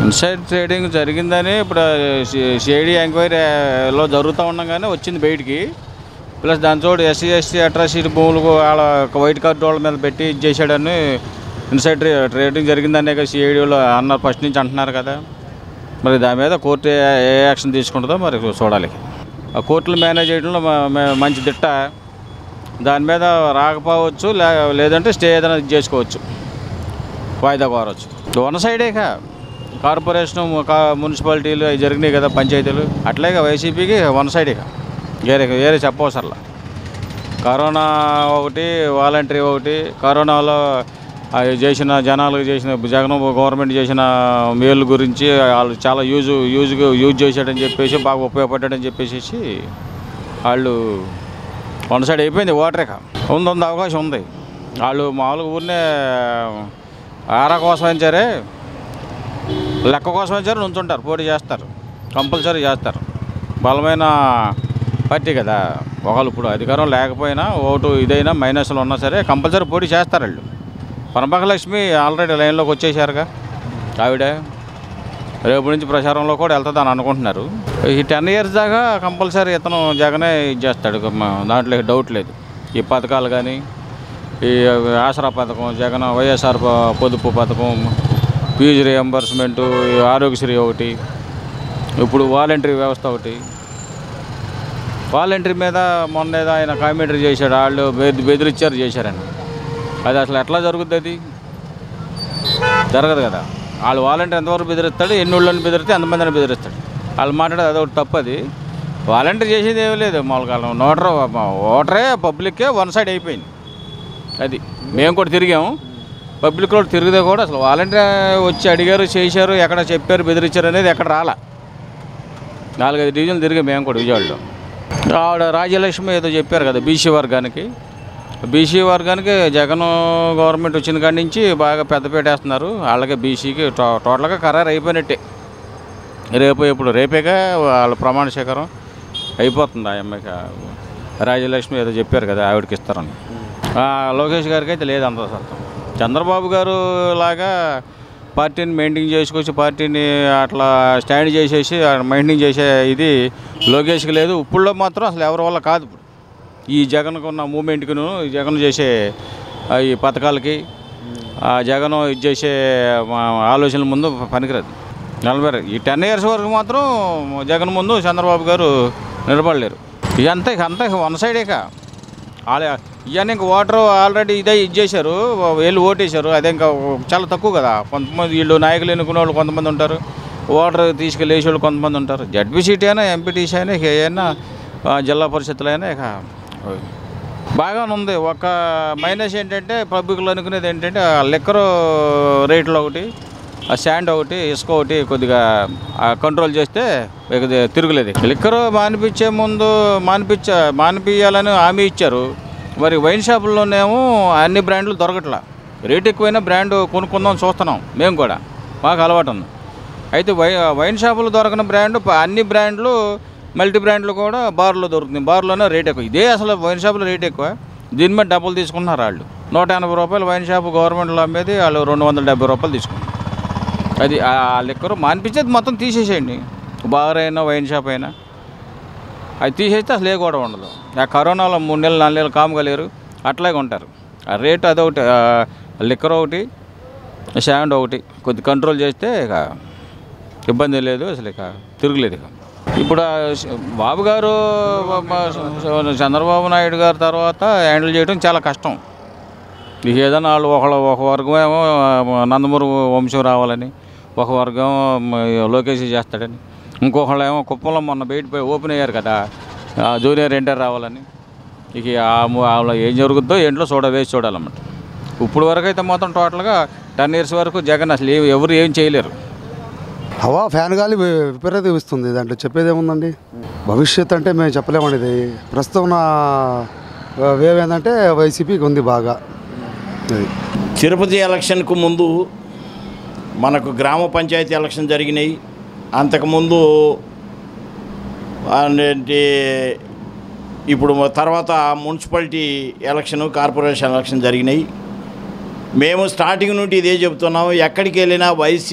Inside trading జరిగిందని ఇప్పుడు CID ఎంక్వైరీలో జరుగుతూ ఉండగానే వచ్చింది బయటికి ప్లస్ దాంతో ఎస్సీ ఎస్టీ అట్రాసిటీ భూములు వాళ్ళ వైట్ కార్డు వాళ్ళ మీద పెట్టి ఇది చేశాడని ఇన్సైడ్ ట్రే ట్రేడింగ్ జరిగిందనే కదా సిఐడిలో అన్నారు ఫస్ట్ నుంచి అంటున్నారు కదా మరి దాని మీద కోర్టు ఏ ఏ యాక్షన్ తీసుకుంటుందో మరి చూడాలి ఆ కోర్టులు మేనేజ్ చేయడంలో మ- మ- మంచి దిట్ట దాని మీద రాకపోవచ్చు లే లేదంటే స్టే ఏదైనా ఇది చేసుకోవచ్చు వాయిదా కోరవచ్చు వన్ సైడేగా కార్పొరేషన్ కా- మున్సిపాలిటీలు అవి జరిగినాయి కదా పంచాయతీలు అట్లాగే వైసీపీకి వన్ సైడేగా వేరే వేరే చెప్పవసరలా కరోనా ఒకటి వాలంటరీ ఒకటి కరోనాలో అవి చేసిన జనాలకు చేసిన జగన్ గవర్నమెంట్ చేసిన మేలు గురించి వాళ్ళు చాలా యూజ్ యూజ్ యూజ్ చేశాడని చెప్పేసి బాగా ఉపయోగపడ్డాడని చెప్పేసి వాళ్ళు వన్ సైడ్ అయిపోయింది ఓటరేక ఉంది ఉంది అవకాశం ఉంది వాళ్ళు మామూలుగా ఊరినే ఆరా కోసం సరే లెక్క కోసం సరే నుంచుంటారు పోటీ చేస్తారు కంపల్సరీ చేస్తారు బలమైన పార్టీ కదా ఒకళ్ళు ఇప్పుడు అధికారం లేకపోయినా ఓటు ఇదైనా మైనస్లు ఉన్నా సరే కంపల్సరీ పోటీ చేస్తారు వాళ్ళు పరమలక్ష్మి ఆల్రెడీ లైన్లోకి వచ్చేసారుగా ఆవిడ రేపు నుంచి ప్రచారంలో కూడా వెళ్తుందని అనుకుంటున్నారు ఈ టెన్ ఇయర్స్ దాకా కంపల్సరీ ఇతను జగనే ఇది చేస్తాడు మ- దాంట్లో డౌట్ లేదు ఈ పథకాలు కానీ ఈ ఆసరా పథకం జగన్ వైఎస్ఆర్ ప- పొదుపు పథకం ఫీజు రియంబర్స్మెంటు ఈ ఆరోగ్యశ్రీ ఒకటి ఇప్పుడు వాలంటరీ వ్యవస్థ ఒకటి వాలంటరీ మీద మొన్న ఏదో ఆయన కామెంటరీ చేశాడు వాళ్ళు బెది- బెదిరించారు చేశారని అది అసలు ఎట్లా జరుగుతుంది అది జరగదు కదా వాళ్ళు వాలంటీర్ ఎంతవరకు బెదిరిస్తాడు ఎన్ని ఊళ్ళని బెదిరిస్తే ఎంతమందిని బెదిరిస్తాడు వాళ్ళు మాట్లాడేది అదొకటి తప్పు అది వాలంటీర్ చేసేది ఏమీ లేదు మామూలుగా నోటర్ ఓటరే పబ్లిక్కే వన్ సైడ్ అయిపోయింది అది మేము కూడా తిరిగాము పబ్లిక్ కూడా తిరిగితే కూడా అసలు వాలంటీర్ వచ్చి అడిగారు చేశారు ఎక్కడ చెప్పారు బెదిరించారు అనేది ఎక్కడ రాలా నాలుగైదు డివిజన్లు తిరిగాం మేము కూడా విజయవాడలో ఆవిడ రాజ్యలక్ష్మి ఏదో చెప్పారు కదా బీసీ వర్గానికి బీసీ వర్గానికి జగన్ గవర్నమెంట్ వచ్చిన కాడి నుంచి బాగా పెద్దపీట వేస్తున్నారు వాళ్ళకి బీసీకి టో టోటల్గా ఖరారు అయిపోయినట్టే రేపు ఇప్పుడు రేపేగా వాళ్ళ ప్రమాణ స్వీకారం అయిపోతుంది ఆ అమ్మాయికి రాజలక్ష్మి ఏదో చెప్పారు కదా ఆవిడకి ఇస్తారని ఆ, లోకేష్ గారికి అయితే లేదు అంత శాతం చంద్రబాబు గారు లాగా పార్టీని మెయింటైన్ చేసుకొచ్చి పార్టీని అట్లా స్టాండ్ చేసేసి మెయింటైన్ చేసే ఇది లోకేష్కి లేదు ఇప్పుడులో మాత్రం అసలు ఎవరి వల్ల కాదు ఇప్పుడు ఈ జగన్కు ఉన్న మూమెంట్కిను ఈ జగన్ చేసే ఆ, ఈ పథకాలకి ఆ జగన్ ఇది చేసే మా ఆలోచనల ముందు పనికిరాదు నలభై ఈ టెన్ ఇయర్స్ వరకు మాత్రం జగన్ ముందు చంద్రబాబు గారు నిలబడలేరు ఇదంతా ఇక అంతా ఇక వన్ సైడేక వాళ్ళ ఇవన్నీ ఇంకా ఓటర్ ఆల్రెడీ ఇదే ఇది చేశారు వీళ్ళు ఓటేశారు అదే ఇంకా చాలా తక్కువ కదా కొంతమంది వీళ్ళు నాయకులు ఎన్నుకునే వాళ్ళు కొంతమంది ఉంటారు ఓటర్ తీసుకెళ్ళి వేసే వాళ్ళు కొంతమంది ఉంటారు జడ్పీ సీట్ అయినా ఎంపీటీసీ అయినా ఇక ఏమైనా ఆ, జిల్లా పరిషత్తులు అయినా ఇక బాగానే ఉంది ఒక మైనస్ ఏంటంటే పబ్లిక్లో అనుకునేది ఏంటంటే ఆ లిక్కర్ రేట్లు ఒకటి ఆ శాండ్ ఒకటి ఇసుక ఒకటి కొద్దిగా ఆ కంట్రోల్ చేస్తే ఇక ఇది తిరుగులేదు లిక్కర్ మానిపించే ముందు మానిపించ మానిపించాలని హామీ ఇచ్చారు మరి వైన్ షాపుల్లోనేమో అన్ని బ్రాండ్లు దొరకట్లా రేట్ ఎక్కువైనా బ్రాండ్ కొనుక్కుందాం చూస్తున్నాం మేము కూడా మాకు అలవాటు ఉంది అయితే వై వైన్ షాపులు దొరకని బ్రాండ్ ప- అన్ని బ్రాండ్లు మల్టీ బ్రాండ్లు కూడా బార్లో దొరుకుతుంది బార్లోనే రేట్ ఎక్కువ ఇదే అసలు వైన్ షాపులో రేట్ ఎక్కువ దీని మీద డబ్బులు తీసుకుంటున్నారు వాళ్ళు నూట ఎనభై రూపాయలు వైన్ షాపు గవర్నమెంట్లో అమ్మేది వాళ్ళు రెండు వందల డెబ్బై రూపాయలు తీసుకుంటారు అది ఆ లిక్కర్ మానిపించేది మొత్తం తీసేసేయండి బార్ అయినా వైన్ షాప్ అయినా అది తీసేస్తే అసలు ఏ కూడా ఉండదు ఆ కరోనాలో మూడు నెలలు నాలుగు నెలలు కామగలేరు అట్లాగే ఉంటారు ఆ రేట్ అదొకటి ఆ లిక్కర్ ఒకటి శాండ్ ఒకటి కొద్ది కంట్రోల్ చేస్తే ఇక ఇబ్బంది లేదు అసలు ఇక తిరుగులేదు ఇక ఇప్పుడు ఆ శ- బాబు గారు మా- చంద్రబాబు నాయుడు గారి తర్వాత హ్యాండిల్ చేయడం చాలా కష్టం ఇక ఏదైనా వాళ్ళు ఒకళ్ళు ఒక వర్గం ఏమో నందమూరి వంశం రావాలని ఒక వర్గం మ- లోకేష్ చేస్తాడని ఇంకొకళ్ళు ఏమో కుప్పంలో మొన్న బయట పోయి ఓపెన్ అయ్యారు కదా ఆ జూనియర్ ఎన్టీఆర్ రావాలని ఇక ఆ ము- వాళ్ళ ఏం జరుగుద్దో ఏంటో చూడ వేసి చూడాలన్నమాట ఇప్పుడు వరకు అయితే మొత్తం టోటల్గా టెన్ ఇయర్స్ వరకు జగన్ అసలు ఏ- ఎవరు ఏం చేయలేరు హవా ఫ్యాన్ గాలి వి- విపరీతం ఇస్తుంది దాంట్లో చెప్పేది ఏముందండి భవిష్యత్ అంటే మేము చెప్పలేమండి ఇది ప్రస్తుతం ఉన్న వేవ్ ఏంటంటే వైసీపీకి ఉంది బాగా అది తిరుపతి ఎలక్షన్కు ముందు మనకు గ్రామ పంచాయతీ ఎలక్షన్ జరిగినాయి అంతకుముందు ఏంటి ఇప్పుడు తర్వాత మున్సిపాలిటీ ఎలక్షన్ కార్పొరేషన్ ఎలక్షన్ జరిగినాయి మేము స్టార్టింగ్ నుండి ఇదే చెబుతున్నాము ఎక్కడికి వెళ్ళినా వైసీ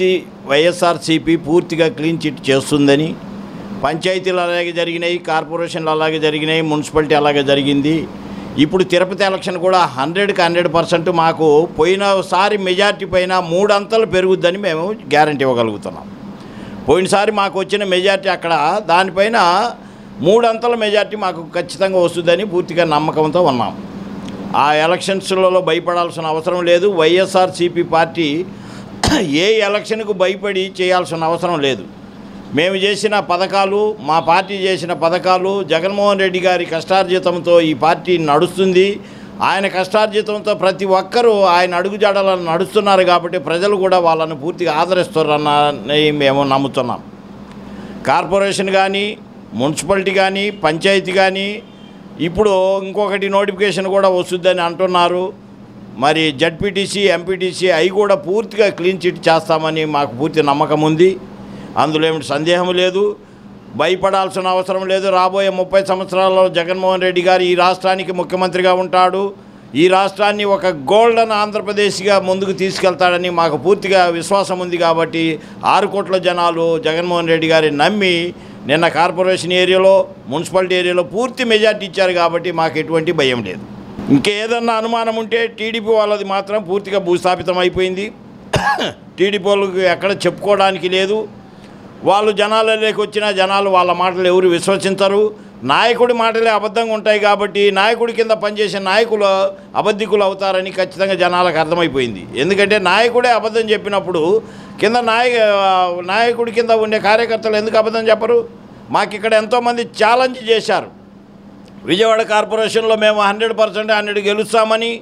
వైఎస్ఆర్సీపీ పూర్తిగా క్లీన్ చిట్ చేస్తుందని పంచాయతీలు అలాగే జరిగినాయి కార్పొరేషన్లు అలాగే జరిగినాయి మున్సిపాలిటీ అలాగే జరిగింది ఇప్పుడు తిరుపతి ఎలక్షన్ కూడా హండ్రెడ్కి హండ్రెడ్ పర్సెంట్ మాకు పోయినసారి మెజార్టీ పైన మూడు అంతలు పెరుగుద్దని మేము గ్యారంటీ ఇవ్వగలుగుతున్నాం పోయినసారి మాకు వచ్చిన మెజార్టీ అక్కడ దానిపైన మూడు అంతల మెజార్టీ మాకు ఖచ్చితంగా వస్తుందని పూర్తిగా నమ్మకంతో ఉన్నాం ఆ ఎలక్షన్స్లలో భయపడాల్సిన అవసరం లేదు వైఎస్ఆర్సీపీ పార్టీ ఏ ఎలక్షన్కు భయపడి చేయాల్సిన అవసరం లేదు మేము చేసిన పథకాలు మా పార్టీ చేసిన పథకాలు జగన్మోహన్ రెడ్డి గారి కష్టార్జితంతో ఈ పార్టీ నడుస్తుంది ఆయన కష్టార్జితంతో ప్రతి ఒక్కరూ ఆయన అడుగుజాడలను నడుస్తున్నారు కాబట్టి ప్రజలు కూడా వాళ్ళను పూర్తిగా ఆదరిస్తారని మేము నమ్ముతున్నాం కార్పొరేషన్ కానీ మున్సిపాలిటీ కానీ పంచాయతీ కానీ ఇప్పుడు ఇంకొకటి నోటిఫికేషన్ కూడా వస్తుందని అంటున్నారు మరి జడ్పీటీసీ ఎంపీటీసీ అవి కూడా పూర్తిగా క్లీన్ చిట్ చేస్తామని మాకు పూర్తి నమ్మకం ఉంది అందులో ఏమిటి సందేహం లేదు భయపడాల్సిన అవసరం లేదు రాబోయే ముప్పై సంవత్సరాల్లో జగన్మోహన్ రెడ్డి గారు ఈ రాష్ట్రానికి ముఖ్యమంత్రిగా ఉంటాడు ఈ రాష్ట్రాన్ని ఒక గోల్డెన్ ఆంధ్రప్రదేశ్గా ముందుకు తీసుకెళ్తాడని మాకు పూర్తిగా విశ్వాసం ఉంది కాబట్టి ఆరు కోట్ల జనాలు జగన్మోహన్ రెడ్డి గారిని నమ్మి నిన్న కార్పొరేషన్ ఏరియాలో మున్సిపాలిటీ ఏరియాలో పూర్తి మెజార్టీ ఇచ్చారు కాబట్టి మాకు ఎటువంటి భయం లేదు ఇంకేదన్నా అనుమానం ఉంటే టీడీపీ వాళ్ళది మాత్రం పూర్తిగా భూస్థాపితం అయిపోయింది టీడీపీ వాళ్ళకి ఎక్కడ చెప్పుకోవడానికి లేదు వాళ్ళు జనాలలోకి వచ్చిన జనాలు వాళ్ళ మాటలు ఎవరు విశ్వసించరు నాయకుడి మాటలే అబద్ధంగా ఉంటాయి కాబట్టి నాయకుడి కింద పనిచేసే నాయకులు అబద్ధికులు అవుతారని ఖచ్చితంగా జనాలకు అర్థమైపోయింది ఎందుకంటే నాయకుడే అబద్ధం చెప్పినప్పుడు కింద నాయక నాయకుడి కింద ఉండే కార్యకర్తలు ఎందుకు అబద్ధం చెప్పరు మాకు ఇక్కడ ఎంతోమంది ఛాలెంజ్ చేశారు విజయవాడ కార్పొరేషన్లో మేము హండ్రెడ్ పర్సెంట్ హండ్రెడ్ గెలుస్తామని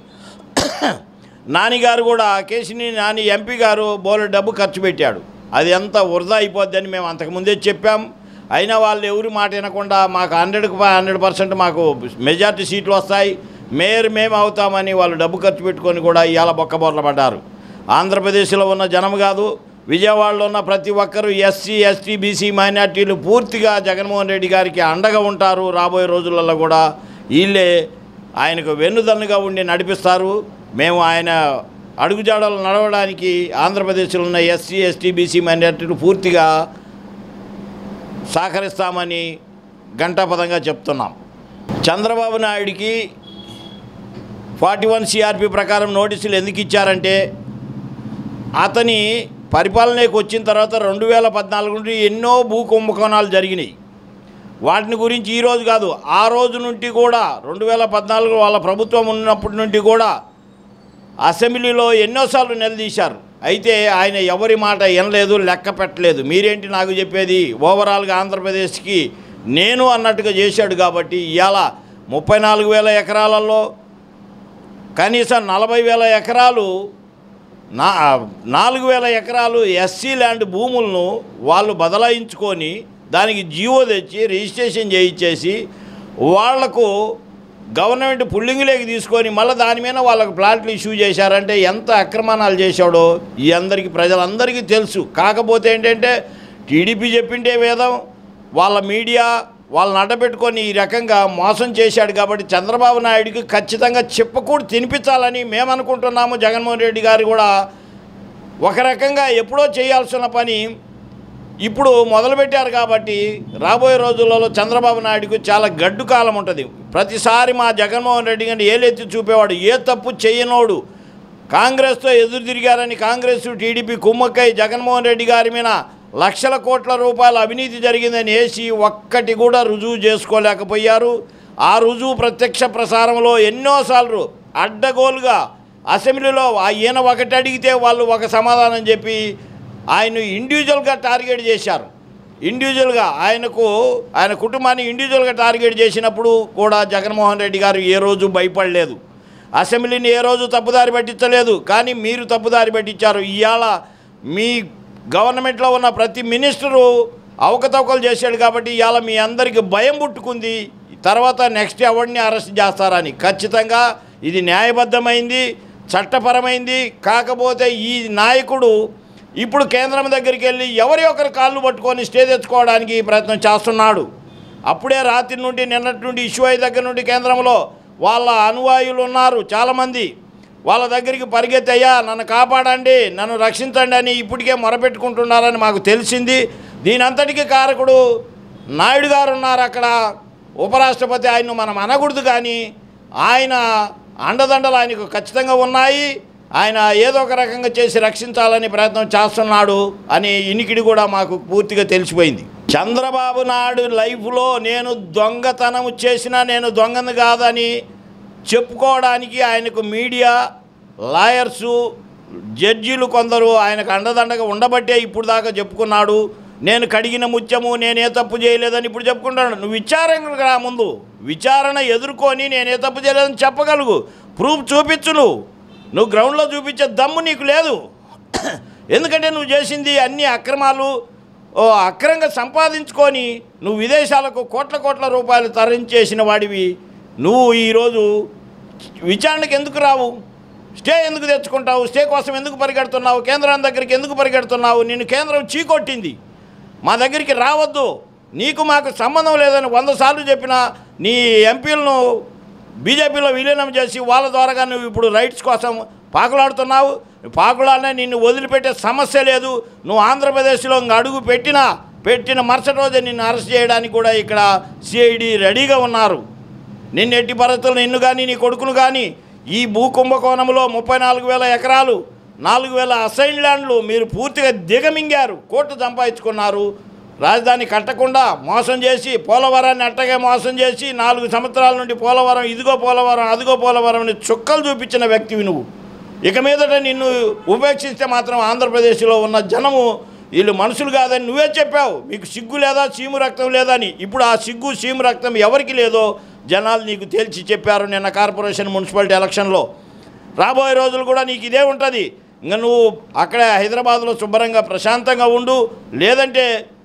నానిగారు కూడా కేసిని నాని ఎంపీ గారు బోలె డబ్బు ఖర్చు పెట్టాడు అది ఎంత వృధా అయిపోద్దని మేము అంతకుముందే చెప్పాం అయినా వాళ్ళు ఎవరి మాట వినకుండా మాకు హండ్రెడ్కి హండ్రెడ్ పర్సెంట్ మాకు మెజార్టీ సీట్లు వస్తాయి మేయర్ మేము అవుతామని వాళ్ళు డబ్బు ఖర్చు పెట్టుకొని కూడా ఇవాళ బొక్కబొర్ల పడ్డారు ఆంధ్రప్రదేశ్లో ఉన్న జనం కాదు విజయవాడలో ఉన్న ప్రతి ఒక్కరూ ఎస్సీ ఎస్టీ బీసీ మైనార్టీలు పూర్తిగా జగన్మోహన్ రెడ్డి గారికి అండగా ఉంటారు రాబోయే రోజులలో కూడా వీళ్ళే ఆయనకు వెన్నుదన్నుగా ఉండి నడిపిస్తారు మేము ఆయన అడుగుజాడలు నడవడానికి ఆంధ్రప్రదేశ్లో ఉన్న ఎస్సీ ఎస్టీ బీసీ మైనార్టీలు పూర్తిగా సహకరిస్తామని గంటాపదంగా చెప్తున్నాం చంద్రబాబు నాయుడికి ఫార్టీ వన్ సిఆర్పి ప్రకారం నోటీసులు ఎందుకు ఇచ్చారంటే అతని పరిపాలనకి వచ్చిన తర్వాత రెండు వేల పద్నాలుగు నుండి ఎన్నో భూ కుంభకోణాలు జరిగినాయి వాటిని గురించి ఈ రోజు కాదు ఆ రోజు నుండి కూడా రెండు వేల పద్నాలుగు వాళ్ళ ప్రభుత్వం ఉన్నప్పటి నుండి కూడా అసెంబ్లీలో ఎన్నోసార్లు నిలదీశారు అయితే ఆయన ఎవరి మాట వినలేదు లెక్క పెట్టలేదు మీరేంటి నాకు చెప్పేది ఓవరాల్గా ఆంధ్రప్రదేశ్కి నేను అన్నట్టుగా చేశాడు కాబట్టి ఇవాళ ముప్పై నాలుగు వేల ఎకరాలలో కనీసం నలభై వేల ఎకరాలు నా నాలుగు వేల ఎకరాలు ఎస్సీ ల్యాండ్ భూములను వాళ్ళు బదలాయించుకొని దానికి జీవో తెచ్చి రిజిస్ట్రేషన్ చేయించేసి వాళ్లకు గవర్నమెంట్ పుల్లింగులేకి తీసుకొని మళ్ళీ దాని మీద వాళ్ళకు ప్లాట్లు ఇష్యూ చేశారంటే ఎంత అక్రమణాలు చేశాడో ఈ అందరికీ ప్రజలందరికీ తెలుసు కాకపోతే ఏంటంటే టీడీపీ చెప్పింటే వేదం వాళ్ళ మీడియా వాళ్ళని అడ్డపెట్టుకొని ఈ రకంగా మోసం చేశాడు కాబట్టి చంద్రబాబు నాయుడికి ఖచ్చితంగా చెప్పకూడదు తినిపించాలని మేము అనుకుంటున్నాము జగన్మోహన్ రెడ్డి గారు కూడా ఒక రకంగా ఎప్పుడో చేయాల్సిన పని ఇప్పుడు మొదలుపెట్టారు కాబట్టి రాబోయే రోజులలో చంద్రబాబు నాయుడుకు చాలా గడ్డు కాలం ఉంటుంది ప్రతిసారి మా జగన్మోహన్ రెడ్డి గారిని ఏలెత్తి చూపేవాడు ఏ తప్పు చేయనోడు కాంగ్రెస్తో ఎదురు తిరిగారని కాంగ్రెస్ టీడీపీ కుమ్మక్కై జగన్మోహన్ రెడ్డి గారి మీద లక్షల కోట్ల రూపాయల అవినీతి జరిగిందని వేసి ఒక్కటి కూడా రుజువు చేసుకోలేకపోయారు ఆ రుజువు ప్రత్యక్ష ప్రసారంలో ఎన్నోసార్లు అడ్డగోలుగా అసెంబ్లీలో ఆ ఈయన ఒకటి అడిగితే వాళ్ళు ఒక సమాధానం చెప్పి ఆయన ఇండివిజువల్గా టార్గెట్ చేశారు ఇండివిజువల్గా ఆయనకు ఆయన కుటుంబాన్ని ఇండివిజువల్గా టార్గెట్ చేసినప్పుడు కూడా జగన్మోహన్ రెడ్డి గారు ఏ రోజు భయపడలేదు అసెంబ్లీని ఏ రోజు తప్పుదారి పట్టించలేదు కానీ మీరు తప్పుదారి పట్టించారు ఇవాళ మీ గవర్నమెంట్లో ఉన్న ప్రతి మినిస్టరు అవకతవకలు చేశాడు కాబట్టి ఇవాళ మీ అందరికీ భయం పుట్టుకుంది తర్వాత నెక్స్ట్ ఎవరిని అరెస్ట్ చేస్తారని ఖచ్చితంగా ఇది న్యాయబద్ధమైంది చట్టపరమైంది కాకపోతే ఈ నాయకుడు ఇప్పుడు కేంద్రం దగ్గరికి వెళ్ళి ఎవరి ఒకరి కాళ్ళు పట్టుకొని స్టే తెచ్చుకోవడానికి ప్రయత్నం చేస్తున్నాడు అప్పుడే రాత్రి నుండి నిన్నటి నుండి ఇష్యూ అయ్యే దగ్గర నుండి కేంద్రంలో వాళ్ళ అనువాయులు ఉన్నారు చాలామంది వాళ్ళ దగ్గరికి పరిగెత్తయ్యా నన్ను కాపాడండి నన్ను రక్షించండి అని ఇప్పటికే మొరపెట్టుకుంటున్నారని మాకు తెలిసింది దీని అంతటికీ కారకుడు నాయుడు గారు ఉన్నారు అక్కడ ఉపరాష్ట్రపతి ఆయన్ను మనం అనకూడదు కానీ ఆయన అండదండలు ఆయనకు ఖచ్చితంగా ఉన్నాయి ఆయన ఏదో ఒక రకంగా చేసి రక్షించాలని ప్రయత్నం చేస్తున్నాడు అని ఇనికిడి కూడా మాకు పూర్తిగా తెలిసిపోయింది చంద్రబాబు నాయుడు లైఫ్లో నేను దొంగతనం చేసినా నేను దొంగను కాదని చెప్పుకోవడానికి ఆయనకు మీడియా లాయర్సు జడ్జీలు కొందరు ఆయనకు అండదండగా ఉండబట్టే ఇప్పుడు దాకా చెప్పుకున్నాడు నేను కడిగిన ముత్యము నేనే తప్పు చేయలేదని ఇప్పుడు చెప్పుకుంటాడు నువ్వు విచారణ రా ముందు విచారణ ఎదుర్కొని నేనే తప్పు చేయలేదని చెప్పగలుగు ప్రూఫ్ చూపించు నువ్వు నువ్వు గ్రౌండ్లో చూపించే దమ్ము నీకు లేదు ఎందుకంటే నువ్వు చేసింది అన్ని అక్రమాలు ఓ అక్రంగా సంపాదించుకొని నువ్వు విదేశాలకు కోట్ల కోట్ల రూపాయలు తరలించేసిన వాడివి నువ్వు ఈరోజు విచారణకు ఎందుకు రావు స్టే ఎందుకు తెచ్చుకుంటావు స్టే కోసం ఎందుకు పరిగెడుతున్నావు కేంద్రం దగ్గరికి ఎందుకు పరిగెడుతున్నావు నిన్ను కేంద్రం చీకొట్టింది మా దగ్గరికి రావద్దు నీకు మాకు సంబంధం లేదని వంద సార్లు చెప్పిన నీ ఎంపీలను బీజేపీలో విలీనం చేసి వాళ్ళ ద్వారాగా నువ్వు ఇప్పుడు రైట్స్ కోసం పాకులాడుతున్నావు పాకులాడినా నిన్ను వదిలిపెట్టే సమస్య లేదు నువ్వు ఆంధ్రప్రదేశ్లో ఇంక అడుగు పెట్టినా పెట్టిన మరుసటి రోజే నిన్ను అరెస్ట్ చేయడానికి కూడా ఇక్కడ సిఐడి రెడీగా ఉన్నారు నిన్ను ఎట్టి పరిస్థితులు నిన్ను కానీ నీ కొడుకును కానీ ఈ భూ కుంభకోణంలో ముప్పై నాలుగు వేల ఎకరాలు నాలుగు వేల అసైన్ ల్యాండ్లు మీరు పూర్తిగా దిగమింగారు కోర్టు సంపాదించుకున్నారు రాజధాని కట్టకుండా మోసం చేసి పోలవరాన్ని అట్టగే మోసం చేసి నాలుగు సంవత్సరాల నుండి పోలవరం ఇదిగో పోలవరం అదిగో పోలవరం అని చుక్కలు చూపించిన వ్యక్తివి నువ్వు ఇక మీదట నిన్ను ఉపేక్షిస్తే మాత్రం ఆంధ్రప్రదేశ్లో ఉన్న జనము వీళ్ళు మనుషులు కాదని నువ్వే చెప్పావు మీకు సిగ్గు లేదా చీము రక్తం లేదా అని ఇప్పుడు ఆ సిగ్గు చీము రక్తం ఎవరికి లేదో జనాలు నీకు తేల్చి చెప్పారు నిన్న కార్పొరేషన్ మున్సిపాలిటీ ఎలక్షన్లో రాబోయే రోజులు కూడా నీకు ఇదే ఉంటుంది ఇంకా నువ్వు అక్కడ హైదరాబాద్లో శుభ్రంగా ప్రశాంతంగా ఉండు లేదంటే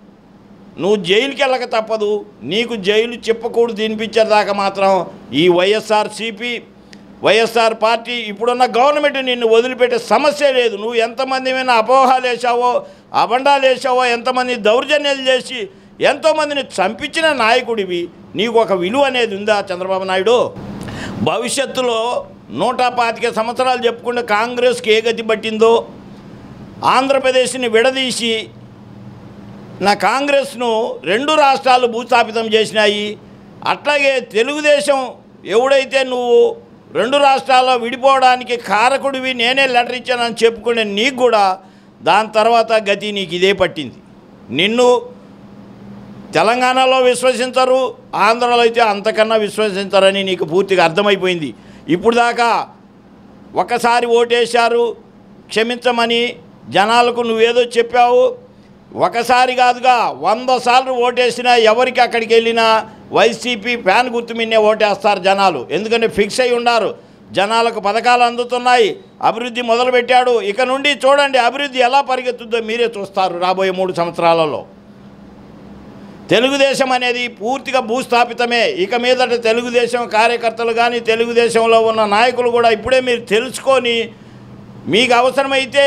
నువ్వు జైలుకి వెళ్ళక తప్పదు నీకు జైలు చెప్పకూడదు తినిపించేదాకా మాత్రం ఈ వైఎస్ఆర్ సిపి వైఎస్ఆర్ పార్టీ ఇప్పుడున్న గవర్నమెంట్ నిన్ను వదిలిపెట్టే సమస్య లేదు నువ్వు ఎంతమంది మీద అపోహాలు వేసావో అబండాలు వేసావో ఎంతమంది దౌర్జన్యాలు చేసి ఎంతోమందిని చంపించిన నాయకుడివి నీకు ఒక విలువ అనేది ఉందా చంద్రబాబు నాయుడు భవిష్యత్తులో నూట పాతిక సంవత్సరాలు చెప్పుకుంటే కాంగ్రెస్కి ఏ గతి పట్టిందో ఆంధ్రప్రదేశ్ని విడదీసి నా కాంగ్రెస్ను రెండు రాష్ట్రాలు భూస్థాపితం చేసినాయి అట్లాగే తెలుగుదేశం ఎవడైతే నువ్వు రెండు రాష్ట్రాల్లో విడిపోవడానికి కారకుడివి నేనే లెటర్ ఇచ్చానని చెప్పుకునే నీకు కూడా దాని తర్వాత గతి నీకు ఇదే పట్టింది నిన్ను తెలంగాణలో విశ్వసించరు ఆంధ్రలో అయితే అంతకన్నా విశ్వసించరని నీకు పూర్తిగా అర్థమైపోయింది ఇప్పుడు దాకా ఒకసారి ఓటేశారు క్షమించమని జనాలకు నువ్వేదో చెప్పావు ఒకసారి కాదుగా వంద సార్లు ఓటేసినా ఎవరికి అక్కడికి వెళ్ళినా వైసీపీ ఫ్యాన్ గుర్తు మిన్నే ఓటేస్తారు జనాలు ఎందుకంటే ఫిక్స్ అయి ఉన్నారు జనాలకు పథకాలు అందుతున్నాయి అభివృద్ధి మొదలుపెట్టాడు ఇక నుండి చూడండి అభివృద్ధి ఎలా పరిగెత్తుందో మీరే చూస్తారు రాబోయే మూడు సంవత్సరాలలో తెలుగుదేశం అనేది పూర్తిగా భూస్థాపితమే ఇక మీదట తెలుగుదేశం కార్యకర్తలు కానీ తెలుగుదేశంలో ఉన్న నాయకులు కూడా ఇప్పుడే మీరు తెలుసుకొని మీకు అవసరమైతే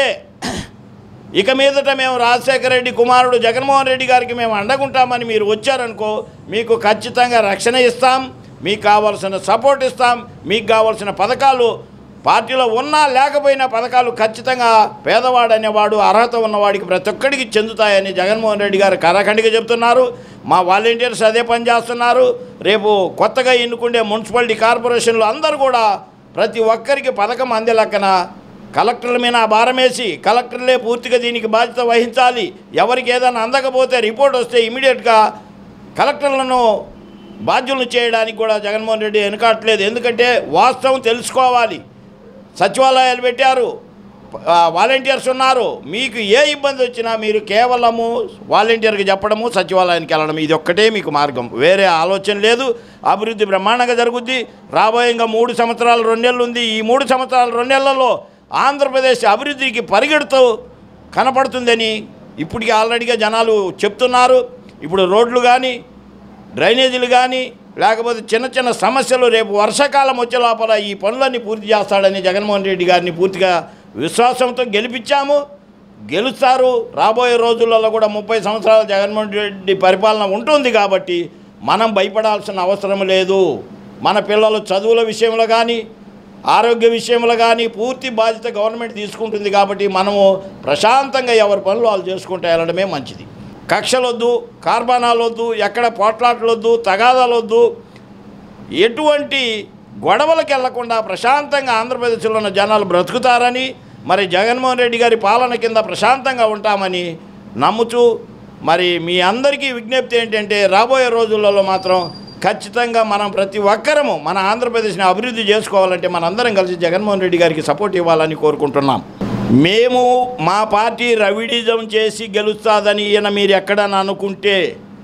ఇక మీదట మేము రాజశేఖర రెడ్డి కుమారుడు జగన్మోహన్ రెడ్డి గారికి మేము అండగుంటామని మీరు వచ్చారనుకో మీకు ఖచ్చితంగా రక్షణ ఇస్తాం మీకు కావాల్సిన సపోర్ట్ ఇస్తాం మీకు కావాల్సిన పథకాలు పార్టీలో ఉన్నా లేకపోయినా పథకాలు ఖచ్చితంగా పేదవాడు అనేవాడు అర్హత ఉన్నవాడికి ప్రతి ఒక్కడికి చెందుతాయని జగన్మోహన్ రెడ్డి గారు కరాఖండిగా చెప్తున్నారు మా వాలంటీర్స్ అదే పని చేస్తున్నారు రేపు కొత్తగా ఎన్నుకుండే మున్సిపాలిటీ కార్పొరేషన్లు అందరూ కూడా ప్రతి ఒక్కరికి పథకం అందే లెక్కన కలెక్టర్ల మీద ఆ భారం వేసి కలెక్టర్లే పూర్తిగా దీనికి బాధ్యత వహించాలి ఎవరికి ఏదైనా అందకపోతే రిపోర్ట్ వస్తే ఇమీడియట్గా కలెక్టర్లను బాధ్యులను చేయడానికి కూడా జగన్మోహన్ రెడ్డి వెనుకాట్లేదు ఎందుకంటే వాస్తవం తెలుసుకోవాలి సచివాలయాలు పెట్టారు ఆ, వాలంటీర్స్ ఉన్నారు మీకు ఏ ఇబ్బంది వచ్చినా మీరు కేవలము వాలంటీర్కి చెప్పడము సచివాలయానికి వెళ్ళడం ఇది ఒక్కటే మీకు మార్గం వేరే ఆలోచన లేదు అభివృద్ధి బ్రహ్మాండంగా జరుగుద్ది రాబోయే ఇంకా మూడు సంవత్సరాలు రెండేళ్ళు ఉంది ఈ మూడు సంవత్సరాలు రెండేళ్లలో ఆంధ్రప్రదేశ్ అభివృద్ధికి పరిగెడుతూ కనపడుతుందని ఇప్పటికీ ఆల్రెడీగా జనాలు చెప్తున్నారు ఇప్పుడు రోడ్లు కానీ డ్రైనేజీలు కానీ లేకపోతే చిన్న చిన్న సమస్యలు రేపు వర్షాకాలం వచ్చే లోపల ఈ పనులన్నీ పూర్తి చేస్తాడని జగన్మోహన్ రెడ్డి గారిని పూర్తిగా విశ్వాసంతో గెలిపించాము గెలుస్తారు రాబోయే రోజులలో కూడా ముప్పై సంవత్సరాల జగన్మోహన్ రెడ్డి పరిపాలన ఉంటుంది కాబట్టి మనం భయపడాల్సిన అవసరం లేదు మన పిల్లలు చదువుల విషయంలో కానీ ఆరోగ్య విషయంలో కానీ పూర్తి బాధ్యత గవర్నమెంట్ తీసుకుంటుంది కాబట్టి మనము ప్రశాంతంగా ఎవరి పనులు వాళ్ళు చేసుకుంటూ వెళ్ళడమే మంచిది కక్షలొద్దు కార్బానాలు వద్దు ఎక్కడ పోట్లాటలొద్దు తగాదాలొద్దు ఎటువంటి గొడవలకు వెళ్లకుండా ప్రశాంతంగా ఆంధ్రప్రదేశ్లో ఉన్న జనాలు బ్రతుకుతారని మరి జగన్మోహన్ రెడ్డి గారి పాలన కింద ప్రశాంతంగా ఉంటామని నమ్ముచూ మరి మీ అందరికీ విజ్ఞప్తి ఏంటంటే రాబోయే రోజులలో మాత్రం ఖచ్చితంగా మనం ప్రతి ఒక్కరము మన ఆంధ్రప్రదేశ్ని అభివృద్ధి చేసుకోవాలంటే మనందరం కలిసి జగన్మోహన్ రెడ్డి గారికి సపోర్ట్ ఇవ్వాలని కోరుకుంటున్నాం మేము మా పార్టీ రవిడిజం చేసి గెలుస్తాదని ఈయన మీరు ఎక్కడని అనుకుంటే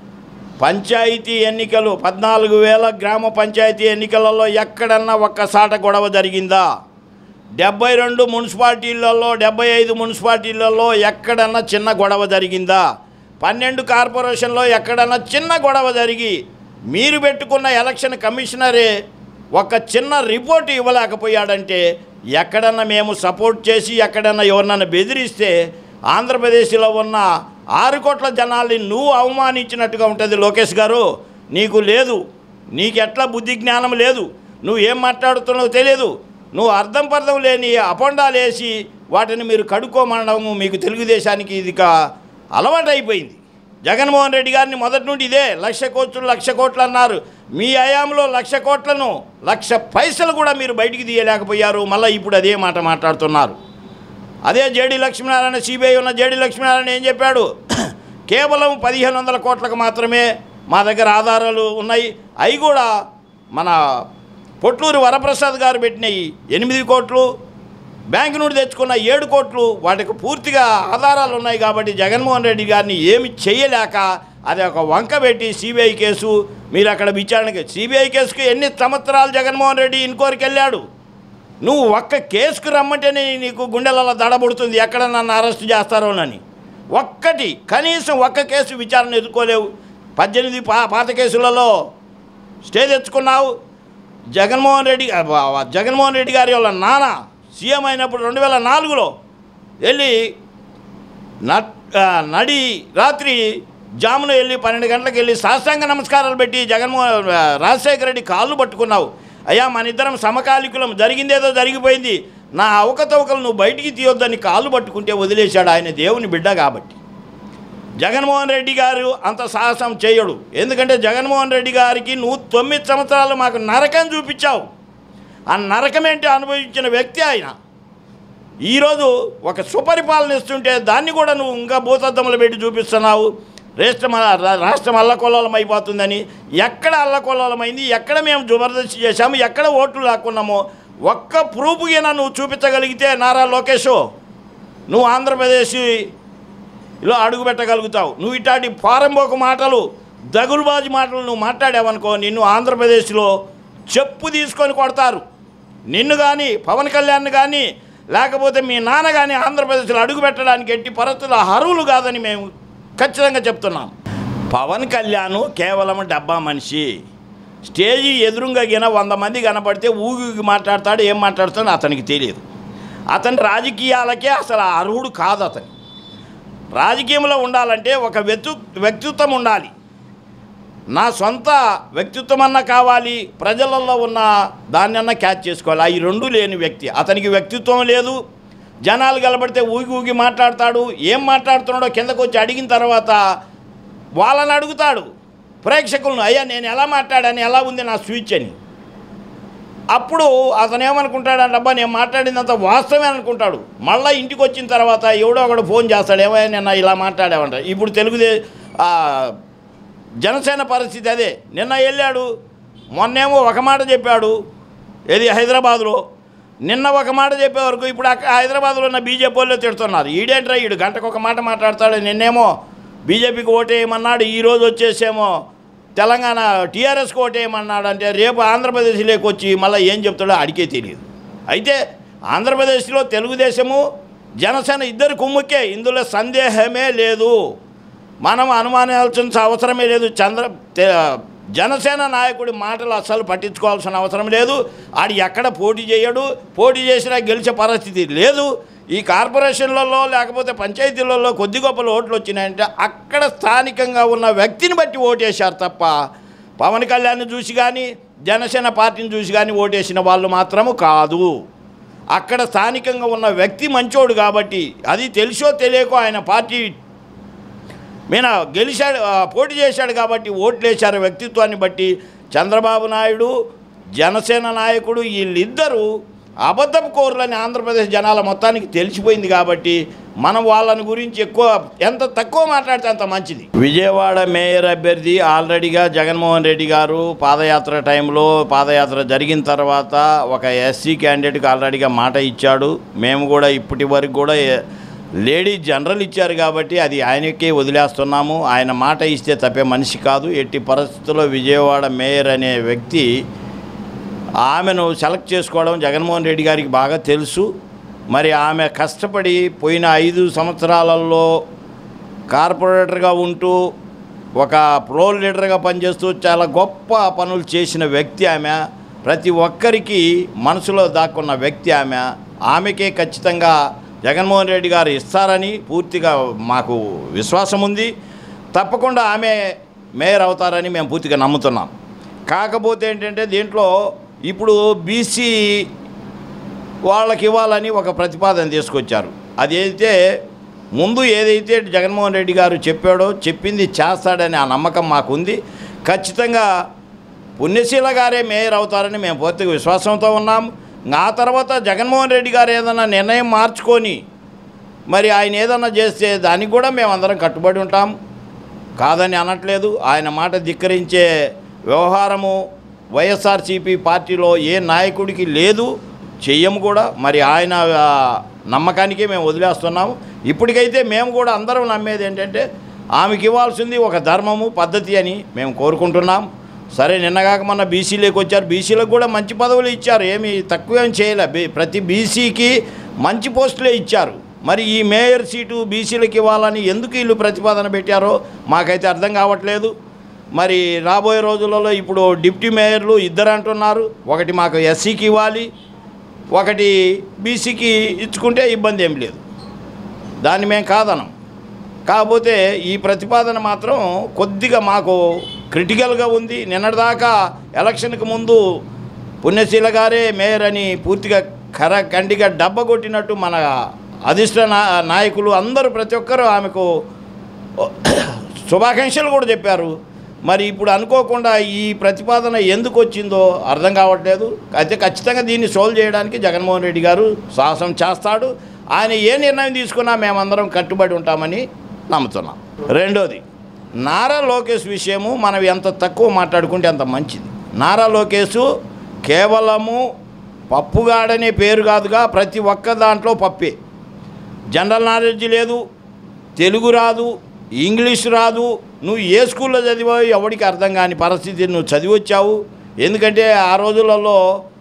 పంచాయతీ ఎన్నికలు పద్నాలుగు వేల గ్రామ పంచాయతీ ఎన్నికలలో ఎక్కడన్నా ఒక్కసాట గొడవ జరిగిందా డెబ్బై రెండు మున్సిపాలిటీలలో డెబ్బై ఐదు మున్సిపాలిటీలలో ఎక్కడన్నా చిన్న గొడవ జరిగిందా పన్నెండు కార్పొరేషన్లో ఎక్కడన్నా చిన్న గొడవ జరిగి మీరు పెట్టుకున్న ఎలక్షన్ కమిషనరే ఒక చిన్న రిపోర్ట్ ఇవ్వలేకపోయాడంటే ఎక్కడన్నా మేము సపోర్ట్ చేసి ఎక్కడన్నా ఎవరినన్నా బెదిరిస్తే ఆంధ్రప్రదేశ్లో ఉన్న ఆరు కోట్ల జనాల్ని నువ్వు అవమానించినట్టుగా ఉంటుంది లోకేష్ గారు నీకు లేదు నీకు ఎట్లా బుద్ధి జ్ఞానం లేదు నువ్వు ఏం మాట్లాడుతున్నావో తెలియదు నువ్వు అర్థం పర్థం లేని అపండాలు వేసి వాటిని మీరు కడుక్కోమనడము మీకు తెలుగుదేశానికి ఇది కా అలవాటైపోయింది జగన్మోహన్ రెడ్డి గారిని మొదటి నుండి ఇదే లక్ష కోట్లు లక్ష కోట్లు అన్నారు మీ హయాంలో లక్ష కోట్లను లక్ష పైసలు కూడా మీరు బయటికి తీయలేకపోయారు మళ్ళీ ఇప్పుడు అదే మాట మాట్లాడుతున్నారు అదే జేడి లక్ష్మీనారాయణ సిబిఐ ఉన్న జేడి లక్ష్మీనారాయణ ఏం చెప్పాడు కేవలం పదిహేను వందల కోట్లకు మాత్రమే మా దగ్గర ఆధారాలు ఉన్నాయి అవి కూడా మన పొట్లూరు వరప్రసాద్ గారు పెట్టినవి ఎనిమిది కోట్లు బ్యాంకు నుండి తెచ్చుకున్న ఏడు కోట్లు వాటికి పూర్తిగా ఆధారాలు ఉన్నాయి కాబట్టి జగన్మోహన్ రెడ్డి గారిని ఏమి చేయలేక అది ఒక వంక పెట్టి సిబిఐ కేసు మీరు అక్కడ విచారణకి సిబిఐ కేసుకు ఎన్ని సంవత్సరాలు జగన్మోహన్ రెడ్డి ఇన్కోరికి వెళ్ళాడు నువ్వు ఒక్క కేసుకు రమ్మంటేనే నీకు గుండెలలో దడబడుతుంది ఎక్కడ నన్ను అరెస్ట్ చేస్తారోనని ఒక్కటి కనీసం ఒక్క కేసు విచారణ ఎదుర్కోలేవు పద్దెనిమిది పా పాత కేసులలో స్టే తెచ్చుకున్నావు జగన్మోహన్ రెడ్డి జగన్మోహన్ రెడ్డి గారి వాళ్ళ నాన్న సీఎం అయినప్పుడు రెండు వేల నాలుగులో వెళ్ళి నట్ ఆ, నడి రాత్రి జామున వెళ్ళి పన్నెండు గంటలకు వెళ్ళి సాష్టాంగ నమస్కారాలు పెట్టి జగన్మోహన్ ఆ, రాజశేఖర రెడ్డి కాళ్ళు పట్టుకున్నావు అయ్యా మన ఇద్దరం సమకాలికులం జరిగిందేదో జరిగిపోయింది నా అవకతవకలు నువ్వు బయటికి తీయొద్దని కాళ్ళు పట్టుకుంటే వదిలేశాడు ఆయన దేవుని బిడ్డ కాబట్టి జగన్మోహన్ రెడ్డి గారు అంత సాహసం చేయడు ఎందుకంటే జగన్మోహన్ రెడ్డి గారికి నువ్వు తొమ్మిది సంవత్సరాలు మాకు నరకం చూపించావు ఆ నరకం ఏంటి అనుభవించిన వ్యక్తి ఆయన ఈరోజు ఒక సుపరిపాలన ఇస్తుంటే దాన్ని కూడా నువ్వు ఇంకా భూతద్దములు పెట్టి చూపిస్తున్నావు రాష్ట్రం రా- రాష్ట్రం అల్లకొల్లోలం అయిపోతుందని ఎక్కడ అల్లకొల్లోలమైంది ఎక్కడ మేము జబర్దస్తి చేశాము ఎక్కడ ఓట్లు లాక్కున్నామో ఒక్క ప్రూఫ్గా నువ్వు చూపించగలిగితే నారా లోకేష్ నువ్వు ఆంధ్రప్రదేశ్ ఇలా అడుగు పెట్టగలుగుతావు నువ్వు ఇట్లాంటి పారంబోకు మాటలు దగులుబాజు మాటలు నువ్వు మాట్లాడావనుకో నిన్ను ఆంధ్రప్రదేశ్లో చెప్పు తీసుకొని కొడతారు నిన్ను కానీ పవన్ కళ్యాణ్ కానీ లేకపోతే మీ నాన్న కానీ ఆంధ్రప్రదేశ్లో అడుగు పెట్టడానికి ఎట్టి పరిస్థితులు అర్హులు కాదని మేము ఖచ్చితంగా చెప్తున్నాం పవన్ కళ్యాణ్ కేవలం డబ్బా మనిషి స్టేజీ ఎదురుగా గిన వంద మంది కనపడితే ఊగి ఊగి మాట్లాడతాడు ఏం మాట్లాడుతాడో అతనికి తెలియదు అతని రాజకీయాలకే అసలు అర్హుడు కాదు అతను రాజకీయంలో ఉండాలంటే ఒక వ్యక్తి వ్యక్తిత్వం ఉండాలి నా సొంత వ్యక్తిత్వం అన్న కావాలి ప్రజలలో ఉన్న దాన్ని అన్న క్యాచ్ చేసుకోవాలి ఆ ఈ రెండు లేని వ్యక్తి అతనికి వ్యక్తిత్వం లేదు జనాలు కలబడితే ఊగి ఊగి మాట్లాడతాడు ఏం మాట్లాడుతున్నాడో కిందకు వచ్చి అడిగిన తర్వాత వాళ్ళని అడుగుతాడు ప్రేక్షకులను అయ్యా నేను ఎలా మాట్లాడాను ఎలా ఉంది నా స్పీచ్ అని అప్పుడు అతను ఏమనుకుంటాడంటే అబ్బా నేను మాట్లాడినంత వాస్తవమే అనుకుంటాడు మళ్ళీ ఇంటికి వచ్చిన తర్వాత ఎవడో ఒకడు ఫోన్ చేస్తాడు ఏమైనా నిన్న ఇలా మాట్లాడామంట ఇప్పుడు తెలుగుదే ఆ, జనసేన పరిస్థితి అదే నిన్న వెళ్ళాడు మొన్నేమో ఒక మాట చెప్పాడు ఏది హైదరాబాద్లో నిన్న ఒక మాట చెప్పే వరకు ఇప్పుడు అక్క హైదరాబాద్లో ఉన్న బీజేపీ వాళ్ళు తిడుతున్నారు ఈడేంట్రా ఈడు గంటకు ఒక మాట మాట్లాడతాడు నిన్నేమో బీజేపీకి ఓటేయమన్నాడు ఈరోజు వచ్చేసేమో తెలంగాణ టీఆర్ఎస్కి ఓటేయమన్నాడు అంటే రేపు ఆంధ్రప్రదేశ్లోకి వచ్చి మళ్ళీ ఏం చెప్తాడో అడిగే తెలియదు అయితే ఆంధ్రప్రదేశ్లో తెలుగుదేశము జనసేన ఇద్దరు కుమ్ముకే ఇందులో సందేహమే లేదు మనం అనుమానాల్సిన అవసరమే లేదు చంద్ర తె- జనసేన నాయకుడి మాటలు అస్సలు పట్టించుకోవాల్సిన అవసరం లేదు ఆడు ఎక్కడ పోటీ చేయడు పోటీ చేసినా గెలిచే పరిస్థితి లేదు ఈ కార్పొరేషన్లలో లేకపోతే పంచాయతీలలో కొద్ది గొప్పలు ఓట్లు వచ్చినాయంటే అక్కడ స్థానికంగా ఉన్న వ్యక్తిని బట్టి ఓటేశారు తప్ప పవన్ కళ్యాణ్ చూసి కానీ జనసేన పార్టీని చూసి కానీ ఓటేసిన వాళ్ళు మాత్రము కాదు అక్కడ స్థానికంగా ఉన్న వ్యక్తి మంచోడు కాబట్టి అది తెలిసో తెలియకో ఆయన పార్టీ మీన గెలిచాడు ఆ, పోటీ చేశాడు కాబట్టి ఓట్లు వేశారు వ్యక్తిత్వాన్ని బట్టి చంద్రబాబు నాయుడు జనసేన నాయకుడు వీళ్ళిద్దరూ అబద్ధపు కోరులని ఆంధ్రప్రదేశ్ జనాల మొత్తానికి తెలిసిపోయింది కాబట్టి మనం వాళ్ళని గురించి ఎక్కువ ఎంత తక్కువ మాట్లాడితే అంత మంచిది విజయవాడ మేయర్ అభ్యర్థి ఆల్రెడీగా జగన్మోహన్ రెడ్డి గారు పాదయాత్ర టైంలో పాదయాత్ర జరిగిన తర్వాత ఒక ఎస్సీ క్యాండిడేట్కి ఆల్రెడీగా మాట ఇచ్చాడు మేము కూడా ఇప్పటి వరకు కూడా ఏ- లేడీ జనరల్ ఇచ్చారు కాబట్టి అది ఆయనకే వదిలేస్తున్నాము ఆయన మాట ఇస్తే తప్పే మనిషి కాదు ఎట్టి పరిస్థితుల్లో విజయవాడ మేయర్ అనే వ్యక్తి ఆమెను సెలెక్ట్ చేసుకోవడం జగన్మోహన్ రెడ్డి గారికి బాగా తెలుసు మరి ఆమె కష్టపడి పోయిన ఐదు సంవత్సరాలలో కార్పొరేటర్గా ఉంటూ ఒక ప్రో లీడర్గా పనిచేస్తూ చాలా గొప్ప పనులు చేసిన వ్యక్తి ఆమె ప్రతి ఒక్కరికి మనసులో దాక్కున్న వ్యక్తి ఆమె ఆమెకే ఖచ్చితంగా జగన్మోహన్ రెడ్డి గారు ఇస్తారని పూర్తిగా మాకు విశ్వాసం ఉంది తప్పకుండా ఆమె మేయర్ అవుతారని మేము పూర్తిగా నమ్ముతున్నాం కాకపోతే ఏంటంటే దీంట్లో ఇప్పుడు బీసీ వాళ్ళకి ఇవ్వాలని ఒక ప్రతిపాదన తీసుకొచ్చారు అదైతే ముందు ఏదైతే జగన్మోహన్ రెడ్డి గారు చెప్పాడో చెప్పింది చేస్తాడని ఆ నమ్మకం మాకుంది ఖచ్చితంగా పుణ్యశీల గారే మేయర్ అవుతారని మేము పూర్తిగా విశ్వాసంతో ఉన్నాం ఆ తర్వాత జగన్మోహన్ రెడ్డి గారు ఏదైనా నిర్ణయం మార్చుకొని మరి ఆయన ఏదన్నా చేస్తే దానికి కూడా మేము అందరం కట్టుబడి ఉంటాం కాదని అనట్లేదు ఆయన మాట ధిక్కరించే వ్యవహారము వైఎస్ఆర్సీపీ పార్టీలో ఏ నాయకుడికి లేదు చెయ్యము కూడా మరి ఆయన ఆ, నమ్మకానికి మేము వదిలేస్తున్నాము ఇప్పటికైతే మేము కూడా అందరం నమ్మేది ఏంటంటే ఆమెకి ఇవ్వాల్సింది ఒక ధర్మము పద్ధతి అని మేము కోరుకుంటున్నాం సరే నిన్నగాక మొన్న బీసీలోకి వచ్చారు బీసీలకు కూడా మంచి పదవులు ఇచ్చారు ఏమి తక్కువేం చేయలే బీ- ప్రతి బీసీకి మంచి పోస్టులే ఇచ్చారు మరి ఈ మేయర్ సీటు బీసీలకు ఇవ్వాలని ఎందుకు వీళ్ళు ప్రతిపాదన పెట్టారో మాకైతే అర్థం కావట్లేదు మరి రాబోయే రోజులలో ఇప్పుడు డిప్యూటీ మేయర్లు ఇద్దరు అంటున్నారు ఒకటి మాకు ఎస్సీకి ఇవ్వాలి ఒకటి బీసీకి ఇచ్చుకుంటే ఇబ్బంది ఏం లేదు దాన్ని మేము కాదనం కాకపోతే ఈ ప్రతిపాదన మాత్రం కొద్దిగా మాకు క్రిటికల్గా ఉంది నిన్నటిదాకా ఎలక్షన్కి ముందు పుణ్యశీల గారే మేయర్ అని పూర్తిగా కర కండిగా డబ్బ కొట్టినట్టు మన అధిష్ట నా- నాయకులు అందరూ ప్రతి ఒక్కరూ ఆమెకు శుభాకాంక్షలు కూడా చెప్పారు మరి ఇప్పుడు అనుకోకుండా ఈ ప్రతిపాదన ఎందుకు వచ్చిందో అర్థం కావట్లేదు అయితే ఖచ్చితంగా దీన్ని సోల్వ్ చేయడానికి జగన్మోహన్ రెడ్డి గారు సాహసం చేస్తాడు ఆయన ఏ నిర్ణయం తీసుకున్నా మేమందరం కట్టుబడి ఉంటామని నమ్ముతున్నాం రెండోది నారా లోకేష్ విషయము మనం ఎంత తక్కువ మాట్లాడుకుంటే అంత మంచిది నారా లోకేష్ కేవలము పప్పుగాడనే పేరు కాదుగా ప్రతి ఒక్క దాంట్లో పప్పే జనరల్ నాలెడ్జ్ లేదు తెలుగు రాదు ఇంగ్లీష్ రాదు నువ్వు ఏ స్కూల్లో చదివావు ఎవడికి అర్థం కాని పరిస్థితి నువ్వు చదివొచ్చావు ఎందుకంటే ఆ రోజులలో